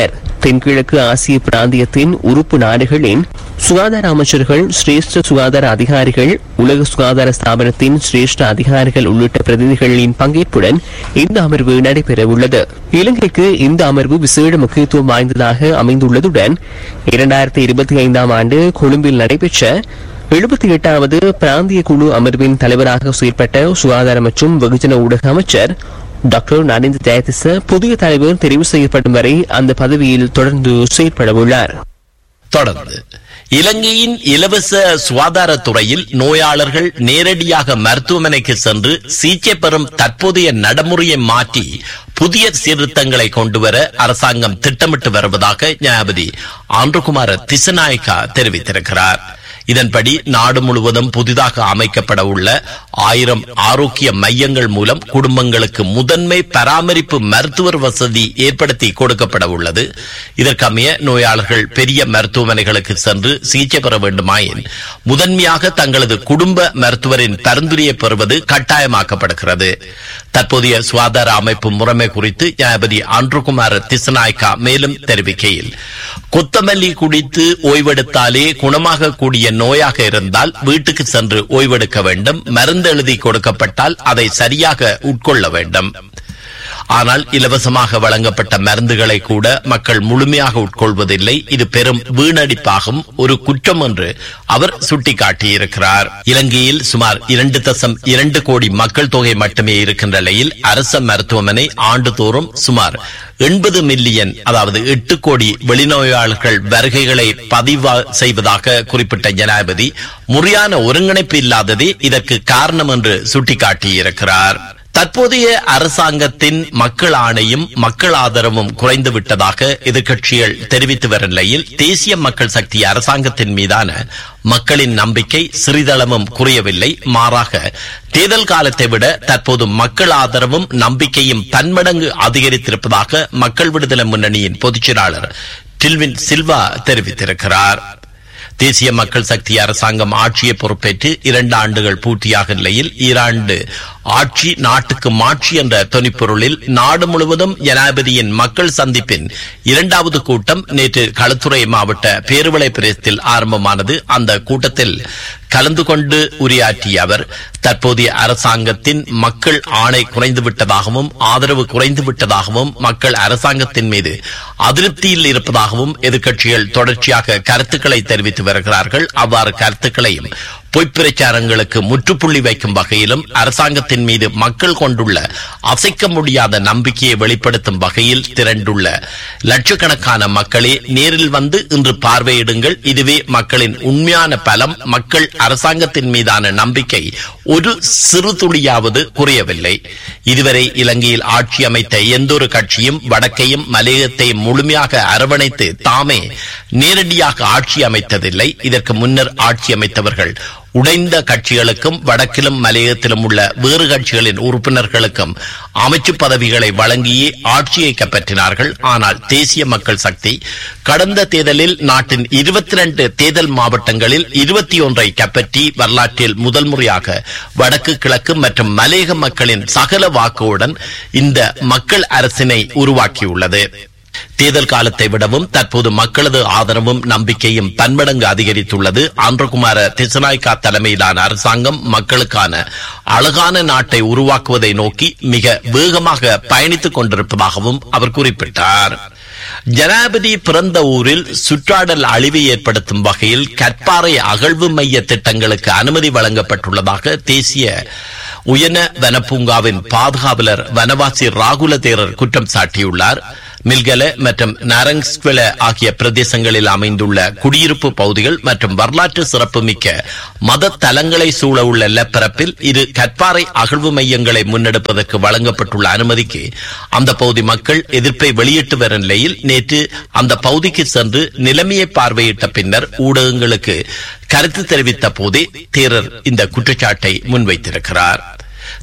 தென்கிழக்கு ஆசிய பிராந்தியத்தின் உறுப்பு நாடுகளின் சுகாதார அமைச்சர்கள் சிரேஷ்ட சுகாதார அதிகாரிகள் உலக சுகாதார ஸ்தாபனத்தின் சிரேஷ்ட அதிகாரிகள் உள்ளிட்ட பிரதிநிதிகளின் பங்கேற்புடன் இந்த அமர்வு நடைபெறவுள்ளது இலங்கைக்கு இந்த அமர்வு விசேட முக்கியத்துவம் வாய்ந்ததாக அமைந்துள்ளதுடன் இரண்டாயிரத்தி இருபத்தி ஐந்தாம் ஆண்டு கொழும்பில் நடைபெற்ற எழுபத்தி எட்டாவது பிராந்திய குழு அமர்வின் தலைவராக செயற்பட்ட சுகாதார மற்றும் வெகுஜன ஊடக அமைச்சர் டாக்டர் நரேந்திர ஜெயதிச புதிய தலைவர் தெரிவு செய்யப்படும் வரை அந்த பதவியில் தொடர்ந்து செயற்படவுள்ளார் தொடர்ந்து இலங்கையின் இலவச சுகாதாரத்துறையில் நோயாளர்கள் நேரடியாக மருத்துவமனைக்கு சென்று சிகிச்சை பெறும் தற்போதைய நடைமுறையை மாற்றி புதிய சீர்திருத்தங்களை கொண்டுவர அரசாங்கம் திட்டமிட்டு வருவதாக ஞாபதி ஆண்டுகுமார திசநாயக்கா தெரிவித்திருக்கிறார் இதன்படி நாடு முழுவதும் புதிதாக அமைக்கப்பட உள்ள ஆயிரம் ஆரோக்கிய மையங்கள் மூலம் குடும்பங்களுக்கு முதன்மை பராமரிப்பு மருத்துவர் வசதி ஏற்படுத்தி கொடுக்கப்பட உள்ளது இதற்கமைய நோயாளர்கள் பெரிய மருத்துவமனைகளுக்கு சென்று சிகிச்சை பெற வேண்டுமாயின் முதன்மையாக தங்களது குடும்ப மருத்துவரின் பரிந்துரையை பெறுவது கட்டாயமாக்கப்படுகிறது தற்போதைய சுகாதார அமைப்பு முறைமை குறித்து ஜனாபதி அன்றுகுமார் திசநாய்க்கா மேலும் தெரிவிக்கையில் கொத்தமல்லி குடித்து ஓய்வெடுத்தாலே குணமாக கூடிய நோயாக இருந்தால் வீட்டுக்கு சென்று ஓய்வெடுக்க வேண்டும் மருந்து எழுதி கொடுக்கப்பட்டால் அதை சரியாக உட்கொள்ள வேண்டும் ஆனால் இலவசமாக வழங்கப்பட்ட மருந்துகளை கூட மக்கள் முழுமையாக உட்கொள்வதில்லை இது பெரும் வீணடிப்பாகும் ஒரு குற்றம் என்று அவர் சுட்டிக்காட்டியிருக்கிறார் இலங்கையில் சுமார் இரண்டு தசம் இரண்டு கோடி மக்கள் தொகை மட்டுமே இருக்கின்ற நிலையில் அரச மருத்துவமனை ஆண்டுதோறும் சுமார் எண்பது மில்லியன் அதாவது எட்டு கோடி வெளிநோயாளர்கள் வருகைகளை பதிவு செய்வதாக குறிப்பிட்ட ஜனாதிபதி முறையான ஒருங்கிணைப்பு இல்லாததே இதற்கு காரணம் என்று சுட்டிக்காட்டியிருக்கிறார் தற்போதைய அரசாங்கத்தின் மக்கள் ஆணையும் மக்கள் ஆதரவும் குறைந்து விட்டதாக எதிர்க்கட்சிகள் தெரிவித்து வரும் நிலையில் தேசிய மக்கள் சக்தி அரசாங்கத்தின் மீதான மக்களின் நம்பிக்கை சிறிதளவும் குறையவில்லை மாறாக தேர்தல் காலத்தை விட தற்போது மக்கள் ஆதரவும் நம்பிக்கையும் பன்மடங்கு அதிகரித்திருப்பதாக மக்கள் விடுதலை முன்னணியின் பொதுச்செயலாளர் டில்வின் சில்வா தெரிவித்திருக்கிறார் தேசிய மக்கள் சக்தி அரசாங்கம் ஆட்சியை பொறுப்பேற்று இரண்டு ஆண்டுகள் பூர்த்தியாக நிலையில் ஈராண்டு ஆட்சி நாட்டுக்கு மாட்சி என்ற தொனிப்பொருளில் நாடு முழுவதும் ஜனாதிபதியின் மக்கள் சந்திப்பின் இரண்டாவது கூட்டம் நேற்று களுத்துறை மாவட்ட பேருவளை பிரதேசத்தில் ஆரம்பமானது அந்த கூட்டத்தில் கலந்து கொண்டு உரையாற்றிய அவர் தற்போதைய அரசாங்கத்தின் மக்கள் ஆணை குறைந்து விட்டதாகவும் ஆதரவு குறைந்து விட்டதாகவும் மக்கள் அரசாங்கத்தின் மீது அதிருப்தியில் இருப்பதாகவும் எதிர்க்கட்சிகள் தொடர்ச்சியாக கருத்துக்களை தெரிவித்து வருகிறார்கள் அவ்வாறு கருத்துக்களையும் பொய்ப்பிரச்சாரங்களுக்கு முற்றுப்புள்ளி வைக்கும் வகையிலும் அரசாங்கத்தின் மீது மக்கள் கொண்டுள்ள அசைக்க முடியாத நம்பிக்கையை வெளிப்படுத்தும் வகையில் திரண்டுள்ள லட்சக்கணக்கான மக்களே நேரில் வந்து இன்று பார்வையிடுங்கள் இதுவே மக்களின் உண்மையான பலம் மக்கள் அரசாங்கத்தின் மீதான நம்பிக்கை ஒரு சிறு துளியாவது குறையவில்லை இதுவரை இலங்கையில் ஆட்சி அமைத்த எந்தொரு கட்சியும் வடக்கையும் மலையகத்தையும் முழுமையாக அரவணைத்து தாமே நேரடியாக ஆட்சி அமைத்ததில்லை இதற்கு முன்னர் ஆட்சி அமைத்தவர்கள் உடைந்த கட்சிகளுக்கும் வடக்கிலும் மலையகத்திலும் உள்ள வேறு கட்சிகளின் உறுப்பினர்களுக்கும் அமைச்சு பதவிகளை வழங்கியே ஆட்சியை கைப்பற்றினார்கள் ஆனால் தேசிய மக்கள் சக்தி கடந்த தேர்தலில் நாட்டின் இருபத்தி ரெண்டு தேர்தல் மாவட்டங்களில் இருபத்தி ஒன்றை கைப்பற்றி வரலாற்றில் முதல் முறையாக வடக்கு கிழக்கு மற்றும் மலையக மக்களின் சகல வாக்குடன் இந்த மக்கள் அரசினை உருவாக்கியுள்ளது தேர்தல் காலத்தை விடவும் தற்போது மக்களது ஆதரவும் நம்பிக்கையும் பன்மடங்கு அதிகரித்துள்ளது ஆந்திரகுமார திசநாய்க்கா தலைமையிலான அரசாங்கம் மக்களுக்கான அழகான நாட்டை உருவாக்குவதை நோக்கி மிக வேகமாக பயணித்துக் கொண்டிருப்பதாகவும் அவர் குறிப்பிட்டார் ஜனாதிபதி பிறந்த ஊரில் சுற்றாடல் அழிவை ஏற்படுத்தும் வகையில் கற்பாறை அகழ்வு மைய திட்டங்களுக்கு அனுமதி வழங்கப்பட்டுள்ளதாக தேசிய உயன வனப்பூங்காவின் பாதுகாவலர் வனவாசி ராகுல தேரர் குற்றம் சாட்டியுள்ளார் மில்கல மற்றும் நாரங்ஸ்வெல ஆகிய பிரதேசங்களில் அமைந்துள்ள குடியிருப்பு பகுதிகள் மற்றும் வரலாற்று சிறப்புமிக்க மத தலங்களை சூழ உள்ள நிலப்பரப்பில் இரு கற்பாறை அகழ்வு மையங்களை முன்னெடுப்பதற்கு வழங்கப்பட்டுள்ள அனுமதிக்கு அந்த பகுதி மக்கள் எதிர்ப்பை வெளியிட்டு வரும் நிலையில் நேற்று அந்த பகுதிக்கு சென்று நிலைமையை பார்வையிட்ட பின்னர் ஊடகங்களுக்கு கருத்து தெரிவித்த போதே தேரர் இந்த குற்றச்சாட்டை முன்வைத்திருக்கிறார்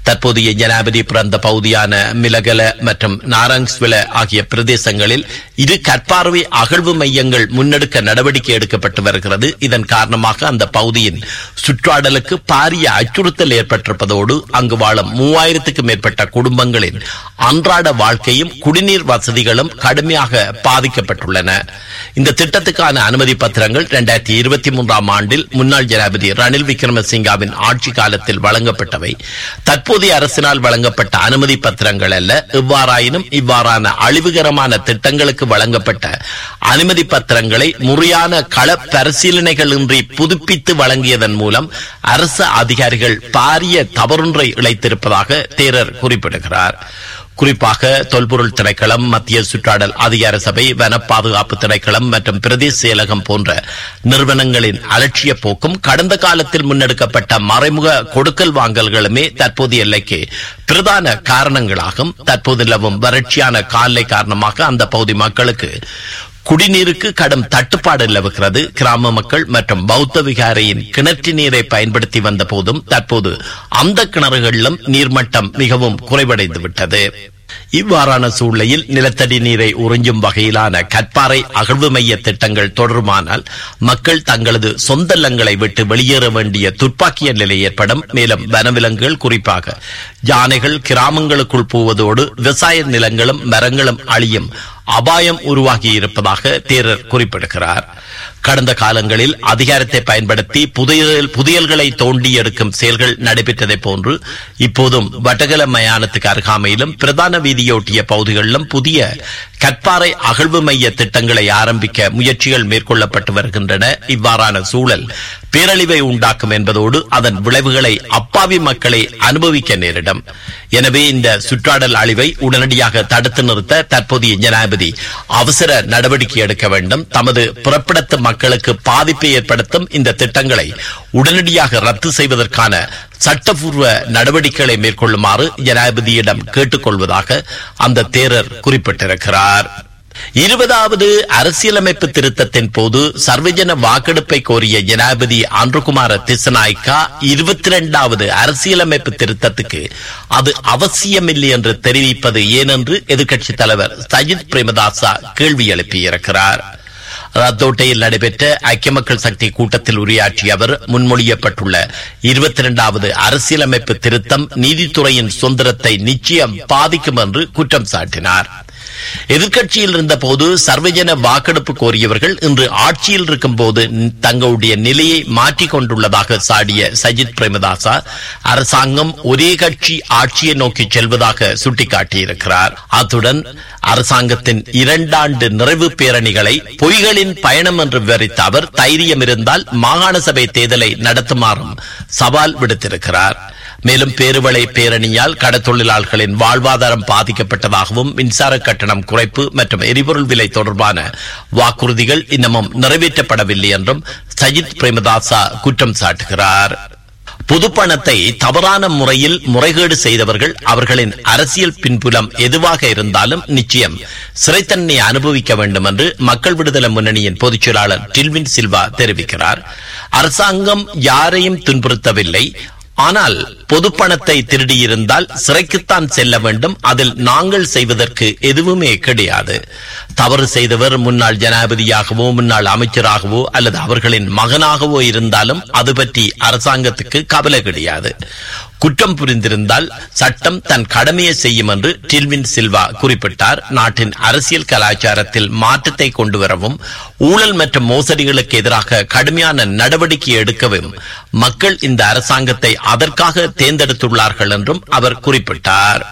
தற்போதைய ஜனாதிபதி பிறந்த பகுதியான மிலகல மற்றும் நாராங்ஸ்வில ஆகிய பிரதேசங்களில் இரு கற்பார்வை அகழ்வு மையங்கள் முன்னெடுக்க நடவடிக்கை எடுக்கப்பட்டு வருகிறது இதன் காரணமாக அந்த பகுதியின் சுற்றாடலுக்கு பாரிய அச்சுறுத்தல் ஏற்பட்டிருப்பதோடு அங்கு வாழும் மூவாயிரத்துக்கும் மேற்பட்ட குடும்பங்களின் அன்றாட வாழ்க்கையும் குடிநீர் வசதிகளும் கடுமையாக பாதிக்கப்பட்டுள்ளன இந்த திட்டத்துக்கான அனுமதி பத்திரங்கள் இரண்டாயிரத்தி இருபத்தி மூன்றாம் ஆண்டில் முன்னாள் ஜனாதிபதி ரணில் விக்ரமசிங்காவின் ஆட்சி காலத்தில் வழங்கப்பட்டவை தற்போதைய அரசினால் வழங்கப்பட்ட அனுமதி பத்திரங்கள் அல்ல இவ்வாறாயினும் இவ்வாறான அழிவுகரமான திட்டங்களுக்கு வழங்கப்பட்ட அனுமதி பத்திரங்களை முறையான கள பரிசீலனைகள் இன்றி புதுப்பித்து வழங்கியதன் மூலம் அரசு அதிகாரிகள் பாரிய தவறொன்றை இழைத்திருப்பதாக தேரர் குறிப்பிடுகிறார் குறிப்பாக தொல்பொருள் திணைக்களம் மத்திய சுற்றாடல் அதிகார சபை வன பாதுகாப்பு திணைக்களம் மற்றும் பிரதேச செயலகம் போன்ற நிறுவனங்களின் அலட்சிய போக்கும் கடந்த காலத்தில் முன்னெடுக்கப்பட்ட மறைமுக கொடுக்கல் வாங்கல்களுமே தற்போதைய எல்லைக்கு பிரதான காரணங்களாகும் தற்போது நிலவும் வறட்சியான காலை காரணமாக அந்த பகுதி மக்களுக்கு குடிநீருக்கு கடும் தட்டுப்பாடு நிலவுகிறது கிராம மக்கள் மற்றும் பௌத்த விகாரையின் கிணற்று நீரை பயன்படுத்தி வந்த போதும் தற்போது அந்த கிணறுகளிலும் நீர்மட்டம் மிகவும் குறைவடைந்து விட்டது இவ்வாறான சூழ்நிலையில் நிலத்தடி நீரை உறிஞ்சும் வகையிலான கற்பாறை அகழ்வு மைய திட்டங்கள் தொடருமானால் மக்கள் தங்களது சொந்த இல்லங்களை விட்டு வெளியேற வேண்டிய துப்பாக்கிய நிலை ஏற்படும் மேலும் வனவிலங்குகள் குறிப்பாக யானைகள் கிராமங்களுக்குள் போவதோடு விவசாய நிலங்களும் மரங்களும் அழியும் அபாயம் உருவாகி இருப்பதாக தேரர் குறிப்பிடுகிறார் கடந்த காலங்களில் அதிகாரத்தை பயன்படுத்தி புதையல் புதையல்களை தோண்டி எடுக்கும் செயல்கள் நடைபெற்றதை போன்று இப்போதும் வட்டகல மயானத்துக்கு அருகாமையிலும் பிரதான வீதியொட்டிய பகுதிகளிலும் புதிய கற்பாறை அகழ்வு மைய திட்டங்களை ஆரம்பிக்க முயற்சிகள் மேற்கொள்ளப்பட்டு வருகின்றன இவ்வாறான சூழல் பேரழிவை உண்டாக்கும் என்பதோடு அதன் விளைவுகளை அப்பாவி மக்களை அனுபவிக்க நேரிடும் எனவே இந்த சுற்றாடல் அழிவை உடனடியாக தடுத்து நிறுத்த தற்போதைய ஜனாதிபதி அவசர நடவடிக்கை எடுக்க வேண்டும் தமது புறப்படத்து மக்களுக்கு பாதிப்பை ஏற்படுத்தும் இந்த திட்டங்களை உடனடியாக ரத்து செய்வதற்கான சட்டப்பூர்வ நடவடிக்கைகளை மேற்கொள்ளுமாறு ஜனாதிபதியிடம் கேட்டுக்கொள்வதாக அந்த தேரர் குறிப்பிட்டிருக்கிறார் இருபதாவது அரசியலமைப்பு திருத்தத்தின் போது சர்வஜன வாக்கெடுப்பை கோரிய ஜனாதிபதி அன்றுகுமார திசநாய்க்கா இருபத்தி இரண்டாவது அரசியலமைப்பு திருத்தத்துக்கு அது அவசியமில்லை என்று தெரிவிப்பது ஏனென்று எதிர்க்கட்சித் தலைவர் சஜித் பிரேமதாசா கேள்வி எழுப்பியிருக்கிறார் ரத்தோட்டையில் நடைபெற்ற ஐக்கிய மக்கள் சக்தி கூட்டத்தில் உரையாற்றிய அவர் முன்மொழியப்பட்டுள்ள இருபத்தி இரண்டாவது அரசியலமைப்பு திருத்தம் நீதித்துறையின் சுதந்திரத்தை நிச்சயம் பாதிக்கும் என்று குற்றம் சாட்டினார் எதிர்க்கட்சியில் இருந்தபோது சர்வஜன வாக்கெடுப்பு கோரியவர்கள் இன்று ஆட்சியில் இருக்கும் போது தங்களுடைய நிலையை மாற்றிக் கொண்டுள்ளதாக சாடிய சஜித் பிரேமதாசா அரசாங்கம் ஒரே கட்சி ஆட்சியை நோக்கி செல்வதாக சுட்டிக்காட்டியிருக்கிறார் அத்துடன் அரசாங்கத்தின் இரண்டாண்டு நிறைவு பேரணிகளை பொய்களின் பயணம் என்று விவரித்த அவர் தைரியம் இருந்தால் மாகாண சபை தேர்தலை நடத்துமாறும் சவால் விடுத்திருக்கிறார் மேலும் பேருவளை பேரணியால் கடத்தொழிலாளர்களின் வாழ்வாதாரம் பாதிக்கப்பட்டதாகவும் மின்சார கட்டணம் குறைப்பு மற்றும் எரிபொருள் விலை தொடர்பான வாக்குறுதிகள் இன்னமும் நிறைவேற்றப்படவில்லை என்றும் சஜித் பிரேமதாசா குற்றம் சாட்டுகிறார் பொதுப்பணத்தை தவறான முறையில் முறைகேடு செய்தவர்கள் அவர்களின் அரசியல் பின்புலம் எதுவாக இருந்தாலும் நிச்சயம் சிறை தண்டனை அனுபவிக்க வேண்டும் என்று மக்கள் விடுதலை முன்னணியின் பொதுச் செயலாளர் டில்வின் சில்வா தெரிவிக்கிறார் அரசாங்கம் யாரையும் துன்புறுத்தவில்லை ஆனால் பொதுப்பணத்தை திருடியிருந்தால் சிறைக்குத்தான் செல்ல வேண்டும் அதில் நாங்கள் செய்வதற்கு எதுவுமே கிடையாது தவறு செய்தவர் முன்னாள் ஜனாதிபதியாகவோ முன்னாள் அமைச்சராகவோ அல்லது அவர்களின் மகனாகவோ இருந்தாலும் அது பற்றி அரசாங்கத்துக்கு கவலை கிடையாது குற்றம் புரிந்திருந்தால் சட்டம் தன் கடமையை செய்யும் என்று டில்வின் சில்வா குறிப்பிட்டார் நாட்டின் அரசியல் கலாச்சாரத்தில் மாற்றத்தை கொண்டு வரவும் ஊழல் மற்றும் மோசடிகளுக்கு எதிராக கடுமையான நடவடிக்கை எடுக்கவும் மக்கள் இந்த அரசாங்கத்தை அதற்காக தேர்ந்தெடுத்துள்ளார்கள் என்றும் அவர் குறிப்பிட்டார்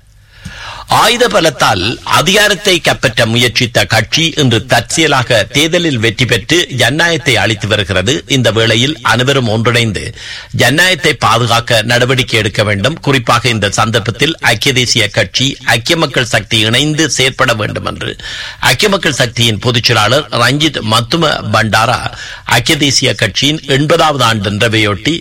ஆயுத பலத்தால் அதிகாரத்தை கைப்பற்ற முயற்சித்த கட்சி இன்று தற்செயலாக தேர்தலில் வெற்றி பெற்று ஜனநாயகத்தை அளித்து வருகிறது இந்த வேளையில் அனைவரும் ஒன்றிணைந்து ஜனநாயகத்தை பாதுகாக்க நடவடிக்கை எடுக்க வேண்டும் குறிப்பாக இந்த சந்தர்ப்பத்தில் ஐக்கிய தேசிய கட்சி ஐக்கிய மக்கள் சக்தி இணைந்து செயற்பட வேண்டும் என்று ஐக்கிய மக்கள் சக்தியின் பொதுச் செயலாளர் ரஞ்சித் மத்தும பண்டாரா ஐக்கிய தேசிய கட்சியின் எண்பதாவது ஆண்டு நிறைவையொட்டி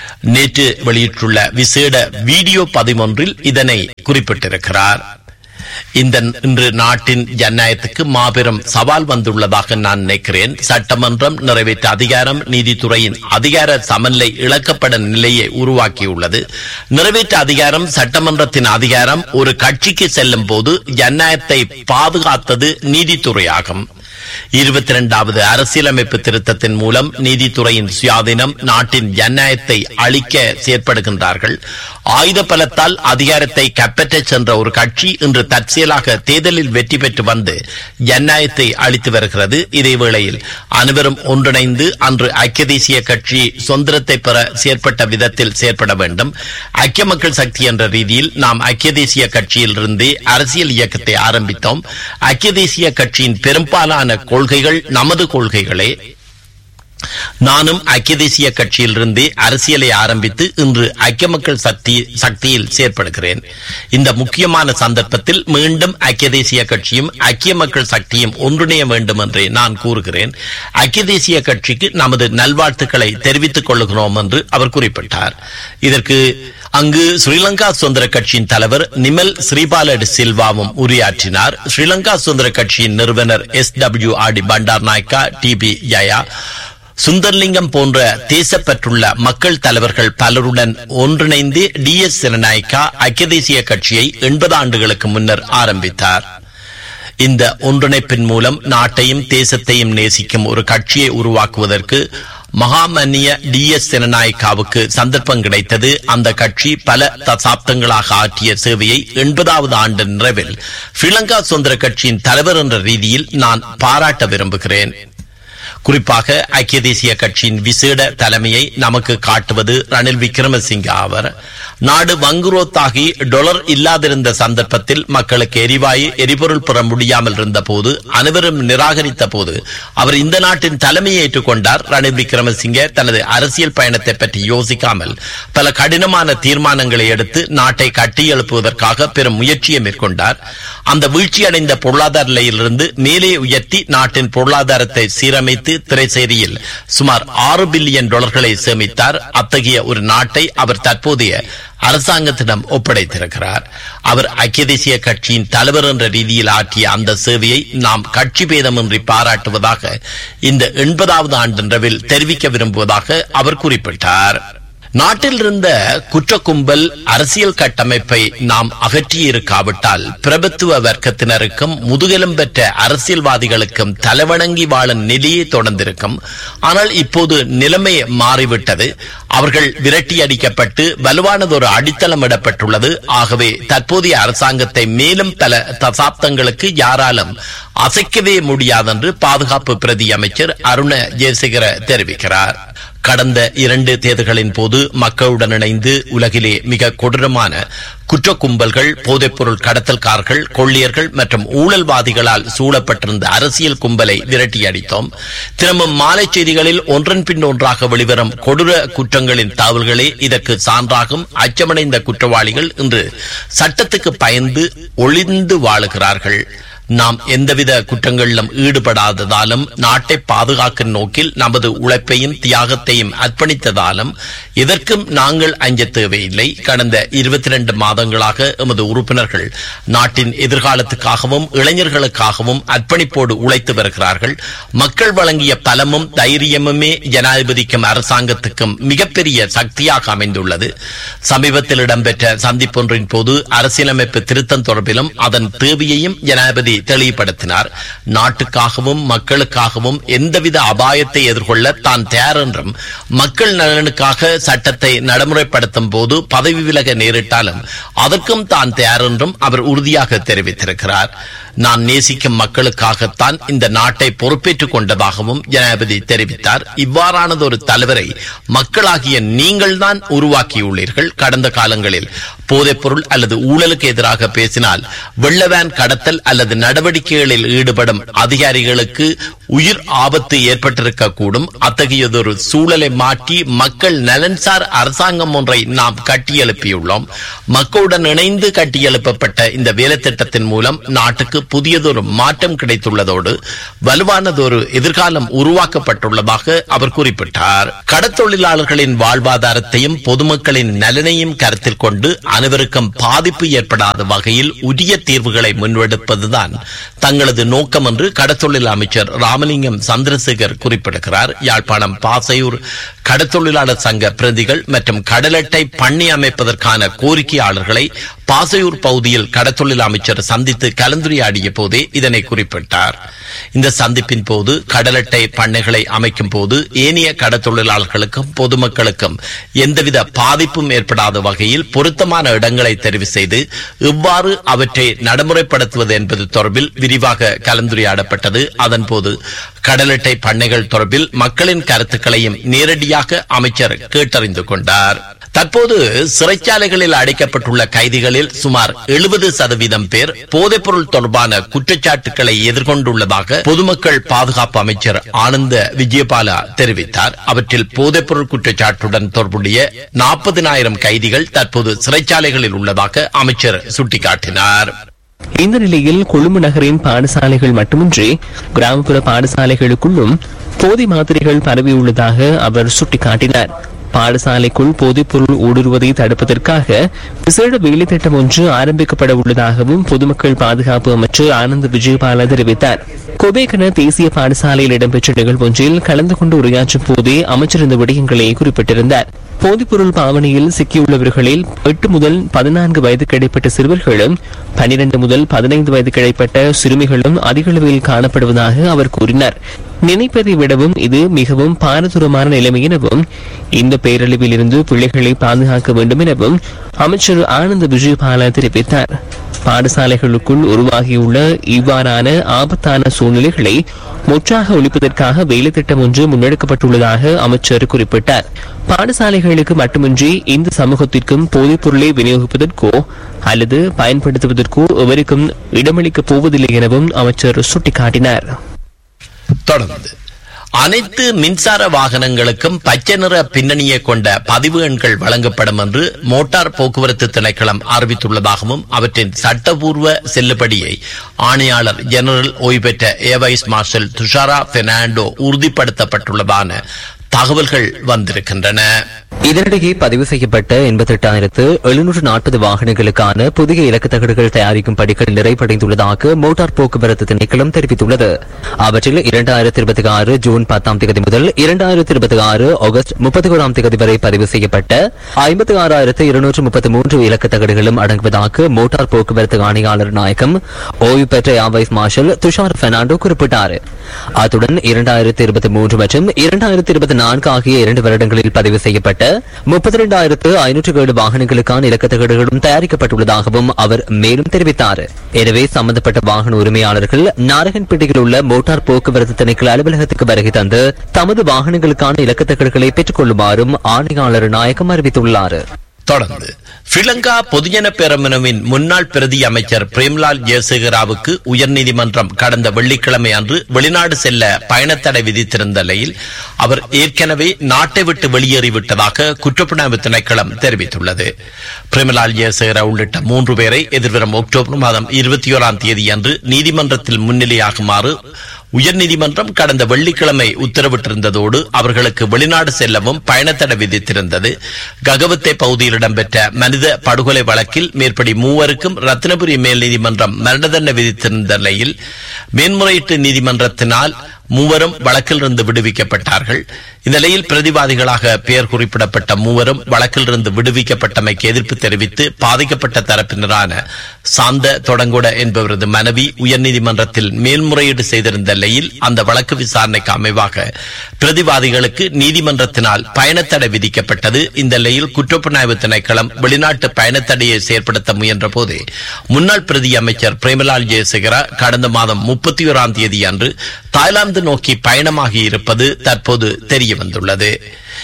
நேற்று வெளியிட்டுள்ள விசேட வீடியோ பதிவொன்றில் இதனை குறிப்பிட்டிருக்கிறார் இந்த இன்று நாட்டின் ஜனநாயகத்துக்கு மாபெரும் சவால் வந்துள்ளதாக நான் நினைக்கிறேன் சட்டமன்றம் நிறைவேற்ற அதிகாரம் நீதித்துறையின் அதிகார சமநிலை இழக்கப்பட நிலையை உருவாக்கியுள்ளது நிறைவேற்ற அதிகாரம் சட்டமன்றத்தின் அதிகாரம் ஒரு கட்சிக்கு செல்லும் போது ஜனநாயகத்தை பாதுகாத்தது நீதித்துறையாகும் இருபத்தி இரண்டாவது அரசியலமைப்பு திருத்தத்தின் மூலம் நீதித்துறையின் சுயாதீனம் நாட்டின் ஜனநாயகத்தை அழிக்க செயற்படுகின்றார்கள் ஆயுத பலத்தால் அதிகாரத்தை கைப்பற்றச் சென்ற ஒரு கட்சி இன்று தற்செயலாக தேர்தலில் வெற்றி பெற்று வந்து ஜனநாயகத்தை அளித்து வருகிறது இதே வேளையில் அனைவரும் ஒன்றிணைந்து அன்று ஐக்கிய தேசிய கட்சி சுதந்திரத்தை பெற செயற்பட்ட விதத்தில் செயற்பட வேண்டும் ஐக்கிய மக்கள் சக்தி என்ற ரீதியில் நாம் ஐக்கிய தேசிய கட்சியில் இருந்தே அரசியல் இயக்கத்தை ஆரம்பித்தோம் ஐக்கிய தேசிய கட்சியின் பெரும்பாலான கொள்கைகள் நமது கொள்கைகளே நானும் ஐக்கிய தேசிய கட்சியிலிருந்தே அரசியலை ஆரம்பித்து இன்று ஐக்கிய மக்கள் சக்தி சக்தியில் செயற்படுகிறேன் இந்த முக்கியமான சந்தர்ப்பத்தில் மீண்டும் ஐக்கிய தேசிய கட்சியும் ஐக்கிய மக்கள் சக்தியும் ஒன்றிணைய வேண்டும் என்றே நான் கூறுகிறேன் ஐக்கிய தேசிய கட்சிக்கு நமது நல்வாழ்த்துக்களை தெரிவித்துக் கொள்கிறோம் என்று அவர் குறிப்பிட்டார் இதற்கு அங்கு ஸ்ரீலங்கா சுதந்திர கட்சியின் தலைவர் நிமல் ஸ்ரீபாலட் சில்வாவும் உரையாற்றினார் ஸ்ரீலங்கா சுதந்திர கட்சியின் நிறுவனர் S W R D Bandaranaike D B Jaya Sundaralingam போன்ற தேசப்பற்றுள்ள மக்கள் தலைவர்கள் பலருடன் ஒன்றிணைந்து டி எஸ் சிறநாயக்கா ஐக்கிய தேசிய கட்சியை எண்பது ஆண்டுகளுக்கு முன்னர் ஆரம்பித்தார் இந்த ஒன்றிணைப்பின் மூலம் நாட்டையும் தேசத்தையும் நேசிக்கும் ஒரு கட்சியை உருவாக்குவதற்கு மகாமன்னிய டி எஸ் சிறநாயக்காவுக்கு சந்தர்ப்பம் கிடைத்தது அந்த கட்சி பல தசாப்தங்களாக ஆற்றிய சேவையை எண்பதாவது ஆண்டு நிறைவில் ஸ்ரீலங்கா சுதந்திர கட்சியின் தலைவர் என்ற ரீதியில் நான் பாராட்ட விரும்புகிறேன் குறிப்பாக ஐக்கிய தேசிய கட்சியின் விசேட தலைமையை நமக்கு காட்டுவது ரணில் விக்ரமசிங்க ஆவர் நாடு வங்குரோத்தாகி டொலர் இல்லாதிருந்த சந்தர்ப்பத்தில் மக்களுக்கு எரிவாயு எரிபொருள் பெற முடியாமல் இருந்த போது அனைவரும் நிராகரித்த போது அவர் இந்த நாட்டின் தலைமையை ஏற்றுக்கொண்டார் ரணில் விக்ரமசிங்கே தனது அரசியல் பயணத்தை பற்றி யோசிக்காமல் பல கடினமான தீர்மானங்களை எடுத்து நாட்டை கட்டியெழுப்புவதற்காக பெரும் முயற்சியை மேற்கொண்டார் அந்த வீழ்ச்சியடைந்த பொருளாதார நிலையிலிருந்து மேலே உயர்த்தி நாட்டின் பொருளாதாரத்தை சீரமைத்து திரைசேரியில் சுமார் ஆறு பில்லியன் டாலர்களை சேமித்தார் அத்தகைய ஒரு நாட்டை அவர் தற்போதைய அரசாங்கத்திடம் ஒப்படைத்திருக்கிறார் அவர் ஐக்கிய தேசிய கட்சியின் தலைவர் என்ற ரீதியில் ஆற்றிய அந்த சேவையை நாம் கட்சி பேதமின்றி பாராட்டுவதாக இந்த எண்பதாவது ஆண்டு தெரிவிக்க விரும்புவதாக அவர் குறிப்பிட்டார் நாட்டில் இருந்த குற்ற கும்பல் அரசியல் கட்டமைப்பை நாம் அகற்றியிருக்காவிட்டால் பிரபுத்துவ வர்க்கத்தினருக்கும் முதுகெலும் பெற்ற அரசியல்வாதிகளுக்கும் தலைவணங்கி வாழும் நிலையே தொடர்ந்திருக்கும் ஆனால் இப்போது நிலைமை மாறிவிட்டது அவர்கள் விரட்டி அடிக்கப்பட்டு வலுவானதொரு அடித்தளம் இடப்பட்டுள்ளது ஆகவே தற்போதைய அரசாங்கத்தை மேலும் பல தசாப்தங்களுக்கு யாராலும் அசைக்கவே முடியாதென்று பாதுகாப்பு பிரதி அமைச்சர் அருண ஜெயசேகர தெரிவிக்கிறார் கடந்த இரண்டு தேர்தல்களின் போது மக்களுடன் இணைந்து உலகிலே மிக கொடூரமான குற்ற கும்பல்கள் போதைப்பொருள் கடத்தல்காரர்கள் கொள்ளியர்கள் மற்றும் ஊழல்வாதிகளால் சூழப்பட்டிருந்த அரசியல் கும்பலை விரட்டி அடித்தோம் திரும்பும் மாலை செய்திகளில் ஒன்றன் பின் ஒன்றாக வெளிவரும் கொடூர குற்றங்களின் தகவல்களே இதற்கு சான்றாகும் அச்சமடைந்த குற்றவாளிகள் இன்று சட்டத்துக்கு பயந்து ஒளிந்து வாழுகிறார்கள் நாம் எந்தவித குற்றங்களிலும் ஈடுபடாததாலும் நாட்டை பாதுகாக்கும் நோக்கில் நமது உழைப்பையும் தியாகத்தையும் அர்ப்பணித்ததாலும் இதற்கும் நாங்கள் அஞ்ச தேவையில்லை கடந்த இருபத்தி ரெண்டு மாதங்களாக எமது உறுப்பினர்கள் நாட்டின் எதிர்காலத்துக்காகவும் இளைஞர்களுக்காகவும் அர்ப்பணிப்போடு உழைத்து வருகிறார்கள் மக்கள் வழங்கிய பலமும் தைரியமுமே ஜனாதிபதிக்கும் அரசாங்கத்துக்கும் மிகப்பெரிய சக்தியாக அமைந்துள்ளது சமீபத்தில் இடம்பெற்ற சந்திப்பொன்றின் போது அரசியலமைப்பு திருத்தம் தொடர்பிலும் அதன் தேவையையும் ஜனாதிபதி தெளிவுபடுத்தினார் நாட்டுக்காகவும் மக்களுக்காகவும் எந்தவித அபாயத்தை எதிர்கொள்ள தான் தயார் என்றும் மக்கள் நலனுக்காக சட்டத்தை நடைமுறைப்படுத்தும் போது பதவி விலக நேரிட்டாலும் அதற்கும் தான் தயார் என்றும் அவர் உறுதியாக தெரிவித்திருக்கிறார் நான் நேசிக்கும் மக்களுக்காகத்தான் இந்த நாட்டை பொறுப்பேற்றுக் கொண்டதாகவும் ஜனாதிபதி தெரிவித்தார் இவ்வாறானது ஒரு தலைவரை மக்களாகிய நீங்கள்தான் உருவாக்கியுள்ளீர்கள் கடந்த காலங்களில் போதைப்பொருள் அல்லது ஊழலுக்கு எதிராக பேசினால் வெள்ளவேன் கடத்தல் அல்லது நடவடிக்கைகளில் ஈடுபடும் அதிகாரிகளுக்கு உயிர் ஆபத்து ஏற்பட்டிருக்கக்கூடும் அத்தகையதொரு சூழலை மாற்றி மக்கள் நலன்சார் அரசாங்கம் ஒன்றை நாம் கட்டியெழுப்பியுள்ளோம் மக்களுடன் இணைந்து கட்டியெழுப்பப்பட்ட இந்த வேலை திட்டத்தின் மூலம் நாட்டுக்கு புதியதொரு மாற்றம் கிடைத்துள்ளதோடு வலுவானதொரு எதிர்காலம் உருவாக்கப்பட்டுள்ளதாக அவர் குறிப்பிட்டார் கடத்தொழிலாளர்களின் வாழ்வாதாரத்தையும் பொதுமக்களின் நலனையும் கருத்தில் கொண்டு அனைவருக்கும் பாதிப்பு ஏற்படாத வகையில் உரிய தீர்வுகளை முன்வெடுப்பதுதான் தங்களது நோக்கம் என்று கடத்தொழில் அமைச்சர் ராமலிங்கம் சந்திரசேகர் குறிப்பிடுகிறார் யாழ்ப்பாணம் பாசையூர் கடத்தொழிலாளர் சங்க பிரதிகள் மற்றும் கடலட்டை பண்ணி அமைப்பதற்கான கோரிக்கையாளர்களை பாசையூர் பகுதியில் கடத்தொழில் அமைச்சர் சந்தித்து கலந்துரையாடிய போதே இதனை குறிப்பிட்டார் இந்த சந்திப்பின் போது கடலட்டை பண்ணைகளை அமைக்கும் போது ஏனைய கடத்தொழிலாளர்களுக்கும் பொதுமக்களுக்கும் எந்தவித பாதிப்பும் ஏற்படாத வகையில் பொருத்தமான இடங்களை தெரிவு செய்து இவ்வாறு அவற்றை நடைமுறைப்படுத்துவது என்பது தொடர்பில் விரிவாக கலந்துரையாடப்பட்டது அதன்போது கடலட்டை பண்ணைகள் தொடர்பில் மக்களின் கருத்துக்களையும் நேரடியாக அமைச்சர் கேட்டறிந்து கொண்டார் தற்போது சிறைச்சாலைகளில் அடைக்கப்பட்டுள்ள கைதிகளில் சுமார் எழுபது சதவீதம் பேர் போதைப்பொருள் தொடர்பான குற்றச்சாட்டுகளை எதிர்கொண்டுள்ளதாக பொதுமக்கள் பாதுகாப்பு அமைச்சர் ஆனந்த விஜயபாலா தெரிவித்தார் அவற்றில் போதைப்பொருள் குற்றச்சாட்டுடன் தொடர்புடைய நாற்பதினாயிரம் கைதிகள் தற்போது சிறைச்சாலைகளில் உள்ளதாக அமைச்சர் சுட்டிக்காட்டினார் இந்த நிலையில் கொழும்பு நகரின் பாடசாலைகள் மட்டுமின்றி கிராமப்புற பாடசாலைகளுக்குள்ளும் போதை மாத்திரைகள் பரவியுள்ளதாக அவர் சுட்டிக்காட்டினார் பாடசாலைக்குள் போதைப்பொருள் ஊடுருவதை தடுப்பதற்காக விசேட வேலை திட்டம் ஒன்று ஆரம்பிக்கப்பட உள்ளதாகவும் பொதுமக்கள் பாதுகாப்பு அமைச்சர் ஆனந்த் விஜயபால தெரிவித்தார் கொபேகன தேசிய பாடசாலையில் இடம்பெற்ற நிகழ்வொன்றில் கலந்து கொண்டு உரையாற்றும் போதே அமைச்சர் இந்த விடயங்களை குறிப்பிட்டிருந்தார் போதைப்பொருள் பாவனையில் சிக்கியுள்ளவர்களில் எட்டு முதல் பதினான்கு வயதுக்கு இடைப்பட்ட சிறுவர்களும் பனிரெண்டு முதல் பதினைந்து வயதுக்கு இடைப்பட்ட சிறுமிகளும் அதிக அளவில் காணப்படுவதாக அவர் கூறினார் நினைப்பதை விடவும் இது மிகவும் பாரதூரமான நிலைமை எனவும் இந்த பேரழிவில் இருந்து பிள்ளைகளை பாதுகாக்க வேண்டும் எனவும் அமைச்சர் ஆனந்த் விஜயபால தெரிவித்தார் பாடசாலைகளுக்குள் உருவாகியுள்ள இவ்வாறான ஆபத்தான சூழ்நிலைகளை முற்றாக ஒழிப்பதற்காக வேலை திட்டம் ஒன்று முன்னெடுக்கப்பட்டுள்ளதாக அமைச்சர் குறிப்பிட்டார் பாடசாலைகளுக்கு மட்டுமின்றி இந்த சமூகத்திற்கும் போதைப் பொருளை விநியோகிப்பதற்கோ அல்லது பயன்படுத்துவதற்கோ எவருக்கும் இடமளிக்கப் போவதில்லை எனவும் அமைச்சர் சுட்டிக்காட்டினார் தொடர்ந்து அனைத்து மின்சார வாகனங்களுக்கும் பச்சை நிற பின்னணியை கொண்ட பதிவு எண்கள் வழங்கப்படும் என்று மோட்டார் போக்குவரத்து திணைக்களம் அறிவித்துள்ளதாகவும் அவற்றின் சட்டபூர்வ செல்லுபடியை ஆணையாளர் ஜெனரல் ஓய்வு பெற்ற ஏவைஸ் மார்ஷல் துஷாரா பெர்னாண்டோ உறுதிப்படுத்தப்பட்டுள்ளதான தகவல்கள் வந்திருக்கின்றன இதனிடையே பதிவு செய்யப்பட்ட எண்பத்தெட்டாயிரத்து எழுநூற்று நாற்பது வாகனங்களுக்கான புதிய இலக்கு தகடுகள் தயாரிக்கும் பணிகள் நிறைவடைந்துள்ளதாக மோட்டார் போக்குவரத்து திணைக்களம் தெரிவித்துள்ளது அவற்றில் இரண்டாயிரத்தி இருபத்தி ஆறு ஜூன் பத்தாம் தேதி முதல் இரண்டாயிரத்தி இருபத்தி ஆறு ஆகஸ்ட் முப்பத்தி ஓராம் தேதி வரை பதிவு செய்யப்பட்ட ஐம்பத்தி ஆறாயிரத்து இருநூற்று முப்பத்தி மூன்று இலக்கு தகடுகளும் அடங்குவதாக மோட்டார் போக்குவரத்து ஆணையாளர் நாயகம் ஓய்வு பெற்ற ஏவைஸ் மார்ஷல் துஷார் பெர்னாண்டோ குறிப்பிட்டார் அத்துடன் இரண்டாயிரத்தி இருபத்தி மூன்று மற்றும் இரண்டாயிரத்தி இருபத்தி நான்கு ஆகிய இரண்டு வருடங்களில் பதிவு செய்யப்பட்ட முப்பத்தி இரண்டாயிரத்து ஐநூற்று ஏழு வாகனங்களுக்கான இலக்கத்தகடுகளும் தயாரிக்கப்பட்டுள்ளதாகவும் அவர் மேலும் தெரிவித்தார் எனவே சம்பந்தப்பட்ட வாகன உரிமையாளர்கள் நாரகன்பேட்டையில் உள்ள மோட்டார் போக்குவரத்து திணைக்கள அலுவலகத்துக்கு வருகை தந்து தமது வாகனங்களுக்கான இலக்கத்தகடுகளை பெற்றுக் கொள்ளுமாறும் ஆணையாளர் நாயகம் அறிவித்துள்ளார் தொடர்ந்து ஸ்ரீலங்கா பொதுஜன பேரமுனவின் முன்னாள் பிரதி அமைச்சர் பிரேம்லால் ஜெயசேகராவுக்கு உயர்நீதிமன்றம் கடந்த வெள்ளிக்கிழமை அன்று வெளிநாடு செல்ல பயணத்தடை விதித்திருந்த நிலையில் அவர் ஏற்கனவே நாட்டை விட்டு வெளியேறிவிட்டதாக குற்றப்புலனாய்வு திணைக்களம் தெரிவித்துள்ளது பிரேமலால் ஜெயசேகரா உள்ளிட்ட மூன்று பேரை எதிர்வரும் அக்டோபர் மாதம் இருபத்தி ஓராம் தேதி அன்று நீதிமன்றத்தில் முன்னிலையாகுமாறு உயர்நீதிமன்றம் கடந்த வெள்ளிக்கிழமை உத்தரவிட்டிருந்ததோடு அவர்களுக்கு வெளிநாடு செல்லவும் பயணத்தடை விதித்திருந்தது ககவத்தை பகுதியில் இடம்பெற்ற மனித படுகொலை வழக்கில் மேற்படி மூவருக்கும் ரத்னபுரி மேல் நீதிமன்றம் மரண தண்டனை விதித்திருந்த நிலையில் மேன்முறையீட்டு நீதிமன்றத்தினால் மூவரும் வழக்கிலிருந்து விடுவிக்கப்பட்டார்கள் இந்நிலையில் பிரதிவாதிகளாக பெயர் குறிப்பிடப்பட்ட மூவரும் வழக்கிலிருந்து விடுவிக்கப்பட்டமைக்கு எதிர்ப்பு தெரிவித்து பாதிக்கப்பட்ட தரப்பினரான சாந்த தொடங்கொட என்பவரது மனைவி உயர்நீதிமன்றத்தில் மேல்முறையீடு செய்திருந்த நிலையில் அந்த வழக்கு விசாரணைக்கு அமைவாக பிரதிவாதிகளுக்கு நீதிமன்றத்தினால் பயணத்தடை விதிக்கப்பட்டது இந்த நிலையில் குற்றப்புலனாய்வு திணைக்களம் வெளிநாட்டு பயணத்தடையை செயற்படுத்த முயன்ற போது முன்னாள் பிரதி அமைச்சர் பிரேமலால் ஜெயசேகரா கடந்த மாதம் முப்பத்தி ஓராம் தேதி அன்று தாய்லாந்து நோக்கி பயணமாகி இருப்பது தற்போது தெரிய வந்துள்ளது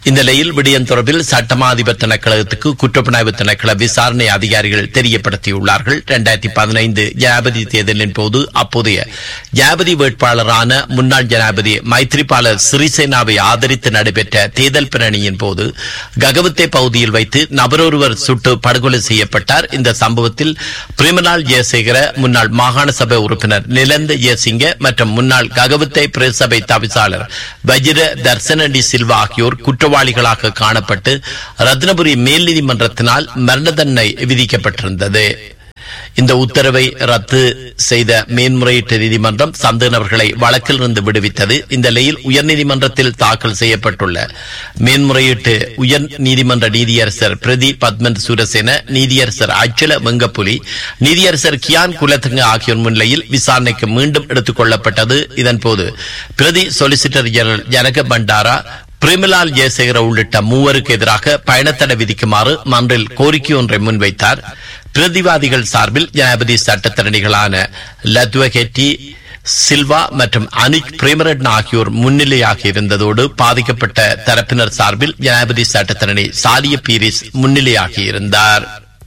இந்த நிலையில் விடயம் தொடர்பில் சட்டமாதிபர் திணைக்களத்துக்கு குற்றப்புலனாய்வு திணைக்கள விசாரணை அதிகாரிகள் தெரியப்படுத்தியுள்ளார்கள் இரண்டாயிரத்தி பதினைந்து ஜனாபதி தேர்தலின் போது அப்போதைய ஜனாபதி வேட்பாளரான முன்னாள் ஜனாபதி மைத்ரிபால சிறிசேனாவை ஆதரித்து நடைபெற்ற தேர்தல் பிரணனியின் போது ககவத்தே பகுதியில் வைத்து நபரொருவர் சுட்டு படுகொலை செய்யப்பட்டார் இந்த சம்பவத்தில் பிரேமலால் ஜெயசேகர முன்னாள் மாகாண சபை உறுப்பினர் நிலந்த ஜெயசிங்க மற்றும் முன்னாள் ககவத்தை பிரசபை தவிசாளர் வஜிர தர்சனடி சில்வா ஆகியோர் குற்றவாளிகளாக காணப்பட்டு ரத்னபுரி மேல் நீதிமன்றத்தினால் மரண தண்டனை விதிக்கப்பட்டிருந்தது இந்த உத்தரவை ரத்து செய்த மேன்முறையீட்டு நீதிமன்றம் சந்தேக நபர்களை வழக்கிலிருந்து விடுவித்தது இந்த நிலையில் உயர்நீதிமன்றத்தில் தாக்கல் செய்யப்பட்டுள்ள மேன்முறையீட்டு உயர் நீதிமன்ற நீதியரசர் பிரதி பத்மன் சூரசேன நீதியரசர் அச்சல வெங்கப்புலி நீதியரசர் கியான் குலத்தங்க ஆகியோர் முன்னிலையில் விசாரணைக்கு மீண்டும் எடுத்துக் கொள்ளப்பட்டது இதன்போது பிரதி சொலிசிட்டர் ஜெனரல் ஜனக பண்டாரா பிரேமலால் ஜெயசேகர உள்ளிட்ட மூவருக்கு எதிராக பயணத்தடை விதிக்குமாறு மன்றில் கோரிக்கை ஒன்றை முன்வைத்தார் பிரதிவாதிகள் சார்பில் ஜனாபதி சட்டத்தரணிகளான லத்வகெட்டி சில்வா மற்றும் அனிக் பிரேமரட்ன ஆகியோர் முன்னிலையாக இருந்ததோடு பாதிக்கப்பட்ட தரப்பினர் சார்பில் ஜனாபதி சட்டத்தரணி சாலிய பீரிஸ் முன்னிலையாக இருந்தார்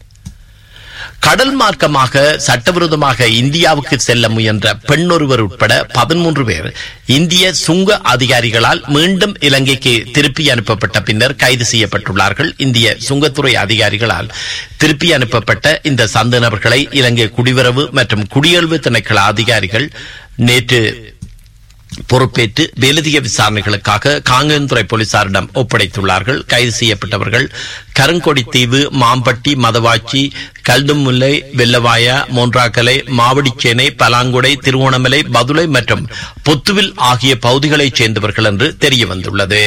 கடல் மார்க்கமாக சட்டவிரோதமாக இந்தியாவுக்கு செல்ல முயன்ற பெண்ணொருவர் உட்பட பதிமூன்று பேர் இந்திய சுங்க அதிகாரிகளால் மீண்டும் இலங்கைக்கு திருப்பி அனுப்பப்பட்ட பின்னர் கைது செய்யப்பட்டுள்ளார்கள் இந்திய சுங்கத்துறை அதிகாரிகளால் திருப்பி அனுப்பப்பட்ட இந்த சந்த நபர்களை இலங்கை குடிவரவு மற்றும் குடியல்வு திணைக்கள அதிகாரிகள் நேற்று பொறுப்பேற்று மேலதிக விசாரணைகளுக்காக காங்கேந்துறை போலீசாரிடம் ஒப்படைத்துள்ளார்கள் கைது செய்யப்பட்டவர்கள் கருங்கொடி தீவு மாம்பட்டி மதவாச்சி கல்துமுல்லை வெள்ளவாயா மோன்றாக்கலை மாவடிச்சேனை பலாங்குடை திருவோணமலை பதுளை மற்றும் பொத்துவில் ஆகிய பகுதிகளைச் சேர்ந்தவர்கள் என்று தெரிய வந்துள்ளது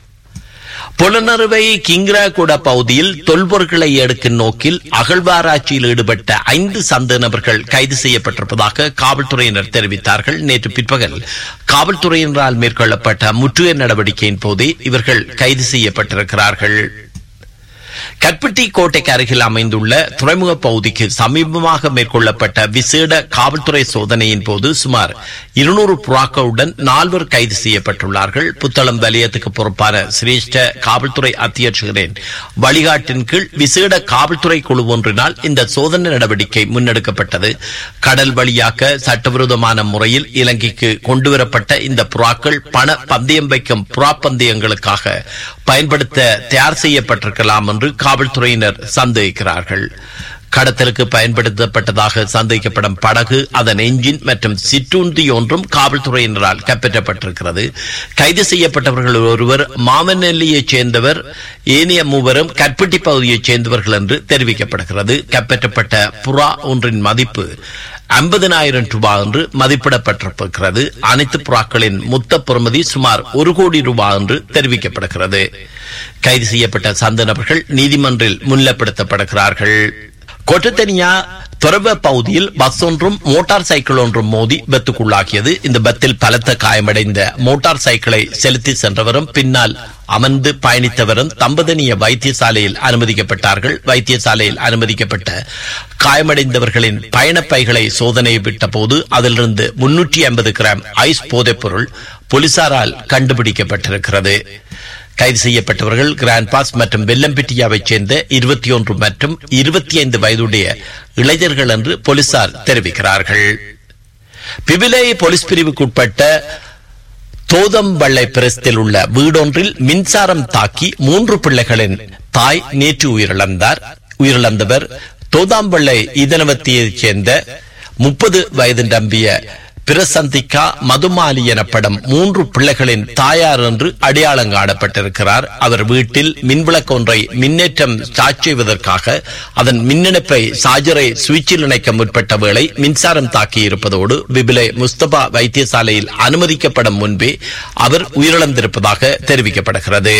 புலனறுவை கிங்கிராகுட பகுதியில் தொல்பொருட்களை எடுக்கும் நோக்கில் அகழ்வாராய்ச்சியில் ஈடுபட்ட ஐந்து சந்த நபர்கள் கைது செய்யப்பட்டிருப்பதாக காவல்துறையினர் தெரிவித்தார்கள் நேற்று பிற்பகல் காவல்துறையினரால் மேற்கொள்ளப்பட்ட முற்றுகை நடவடிக்கையின் போதே இவர்கள் கைது செய்யப்பட்டிருக்கிறார்கள் கற்பட்டி கோட்டைக்கு அருகில் அமைந்துள்ள துறைமுக பகுதிக்கு சமீபமாக மேற்கொள்ளப்பட்ட விசேட காவல்துறை சோதனையின் போது சுமார் இருநூறு புறாக்களுடன் நால்வர் கைது செய்யப்பட்டுள்ளார்கள் புத்தளம் வலயத்துக்கு பொறுப்பான சிரேஷ்ட காவல்துறை அத்தியட்சகரின் வழிகாட்டின் கீழ் விசேட காவல்துறை குழு ஒன்றினால் இந்த சோதனை நடவடிக்கை முன்னெடுக்கப்பட்டது கடல் வழியாக சட்டவிரோதமான முறையில் இலங்கைக்கு கொண்டுவரப்பட்ட இந்த புறாக்கள் பண பந்தயம் வைக்கும் புறா பந்தயங்களுக்காக பயன்படுத்த தயார் செய்யப்பட்டிருக்கலாம் என்று காவல்துறையினர் சந்தேகிக்கிறார்கள் கடத்தலுக்கு பயன்படுத்தப்பட்டதாக சந்தேகிக்கப்படும் படகு அதன் எஞ்சின் மற்றும் சிற்றுண்டி ஒன்றும் காவல்துறையினரால் கைப்பற்றப்பட்டிருக்கிறது கைது செய்யப்பட்டவர்கள் ஒருவர் மாமநெல்லியைச் சேர்ந்தவர் ஏனைய மூவரும் கற்பட்டி பகுதியைச் சேர்ந்தவர்கள் என்று தெரிவிக்கப்படுகிறது கைப்பற்றப்பட்ட புறா ஒன்றின் மதிப்பு ஐம்பதனாயிரம் ரூபாய் என்று மதிப்பிடப்பட்டிருக்கிறது அனைத்து புறாக்களின் மொத்த பெறுமதி சுமார் ஒரு கோடி ரூபாய் என்று தெரிவிக்கப்படுகிறது கைது செய்யப்பட்ட சந்த நபர்கள் நீதிமன்றில் முன்னிலைப்படுத்தப்படுகிறார்கள் கொட்டத்தனியா துறவ பகுதியில் பஸ் ஒன்றும் மோட்டார் சைக்கிள் ஒன்றும் மோதி பத்துக்குள்ளாகியது இந்த பத்தில் பலத்த காயமடைந்த மோட்டார் சைக்கிளை செலுத்தி சென்றவரும் பின்னால் அமர்ந்து பயணித்தவரும் தம்பதனிய வைத்தியசாலையில் அனுமதிக்கப்பட்டார்கள் வைத்தியசாலையில் அனுமதிக்கப்பட்ட காயமடைந்தவர்களின் பயணப்பைகளை சோதனை விட்ட போது அதிலிருந்து முன்னூற்றி ஐம்பது கிராம் ஐஸ் போதைப் பொருள் போலீசாரால் கண்டுபிடிக்கப்பட்டிருக்கிறது கைது செய்யப்பட்டவர்கள் கிராண்ட் பாஸ் மற்றும் வெல்லம்பிட்டியாவைச் சேர்ந்த இருபத்தி ஒன்று மற்றும் இருபத்தி ஐந்து வயதுடைய இளைஞர்கள் என்று போலீசார் தெரிவிக்கிறார்கள் பிபிலை போலீஸ் பிரிவுக்குட்பட்ட தோதம்பள்ளை பிரஸ்தில் உள்ள வீடொன்றில் மின்சாரம் தாக்கி மூன்று பிள்ளைகளின் தாய் நேற்று உயிரிழந்தார் உயிரிழந்தவர் தோதாம்பள்ளை இதனவத்தியைச் சேர்ந்த முப்பது வயது நம்பிய பிரசந்திகா மதுமாலி எனப்படும் மூன்று பிள்ளைகளின் தாயார் என்று அடையாளம் காணப்பட்டிருக்கிறார் அவர் வீட்டில் மின்விளக்கு ஒன்றை மின்னேற்றம் ஸ்டார்ட் செய்வதற்காக அதன் மின்னிணைப்பை சார்ஜரை சுவிட்சில் இணைக்க முற்பட்ட வேளை மின்சாரம் தாக்கி இருப்பதோடு பிபிலை முஸ்தபா வைத்தியசாலையில் அனுமதிக்கப்படும் முன்பே அவர் உயிரிழந்திருப்பதாக தெரிவிக்கப்படுகிறது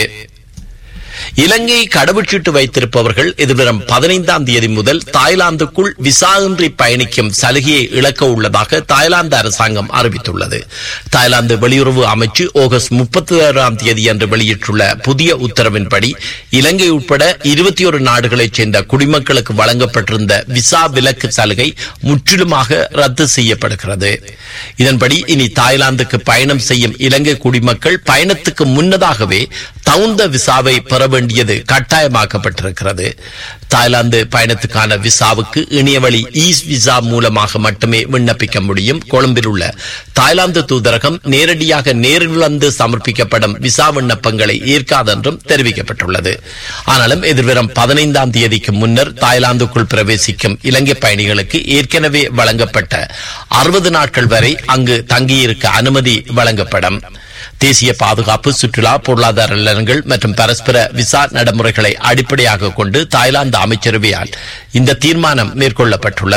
இலங்கை கடவுச்சீட்டு வைத்திருப்பவர்கள் எதிர்வரும் பதினைந்தாம் தேதி முதல் தாய்லாந்துக்குள் விசா இன்றி பயணிக்கும் சலுகையை இழக்க உள்ளதாக தாய்லாந்து அரசாங்கம் அறிவித்துள்ளது தாய்லாந்து வெளியுறவு அமைச்சு ஆகஸ்ட் முப்பத்தி ஆறாம் தேதி அன்று வெளியிட்டுள்ள புதிய உத்தரவின்படி இலங்கை உட்பட இருபத்தி ஒரு நாடுகளைச் சேர்ந்த குடிமக்களுக்கு வழங்கப்பட்டிருந்த விசா விலக்கு சலுகை முற்றிலுமாக ரத்து செய்யப்படுகிறது இதன்படி இனி தாய்லாந்துக்கு பயணம் செய்யும் இலங்கை குடிமக்கள் பயணத்துக்கு முன்னதாகவே தகுந்த விசாவை பெற வேண்டியது கட்டாயமாக்கப்பட்டிருக்கிறது தாய்லாந்து பயணத்துக்கான விசாவுக்கு இணையவழி ஈஸ் விசா மூலமாக மட்டுமே விண்ணப்பிக்க முடியும் கொழும்பில் உள்ள தாய்லாந்து தூதரகம் நேரடியாக நேரில் வந்து சமர்ப்பிக்கப்படும் விசா விண்ணப்பங்களை ஏற்காதென்றும் தெரிவிக்கப்பட்டுள்ளது ஆனாலும் எதிர்வரும் பதினைந்தாம் தேதிக்கு முன்னர் தாய்லாந்துக்குள் பிரவேசிக்கும் இலங்கை பயணிகளுக்கு ஏற்கனவே வழங்கப்பட்ட அறுபது நாட்கள் வரை அங்கு தங்கியிருக்க அனுமதி வழங்கப்படும் தேசிய பாதுகாப்பு சுற்றுலா பொருளாதார நலன்கள் மற்றும் பரஸ்பர விசா நடைமுறைகளை அடிப்படையாக கொண்டு தாய்லாந்து அமைச்சரவையால் இந்த தீர்மானம் மேற்கொள்ளப்பட்டுள்ளது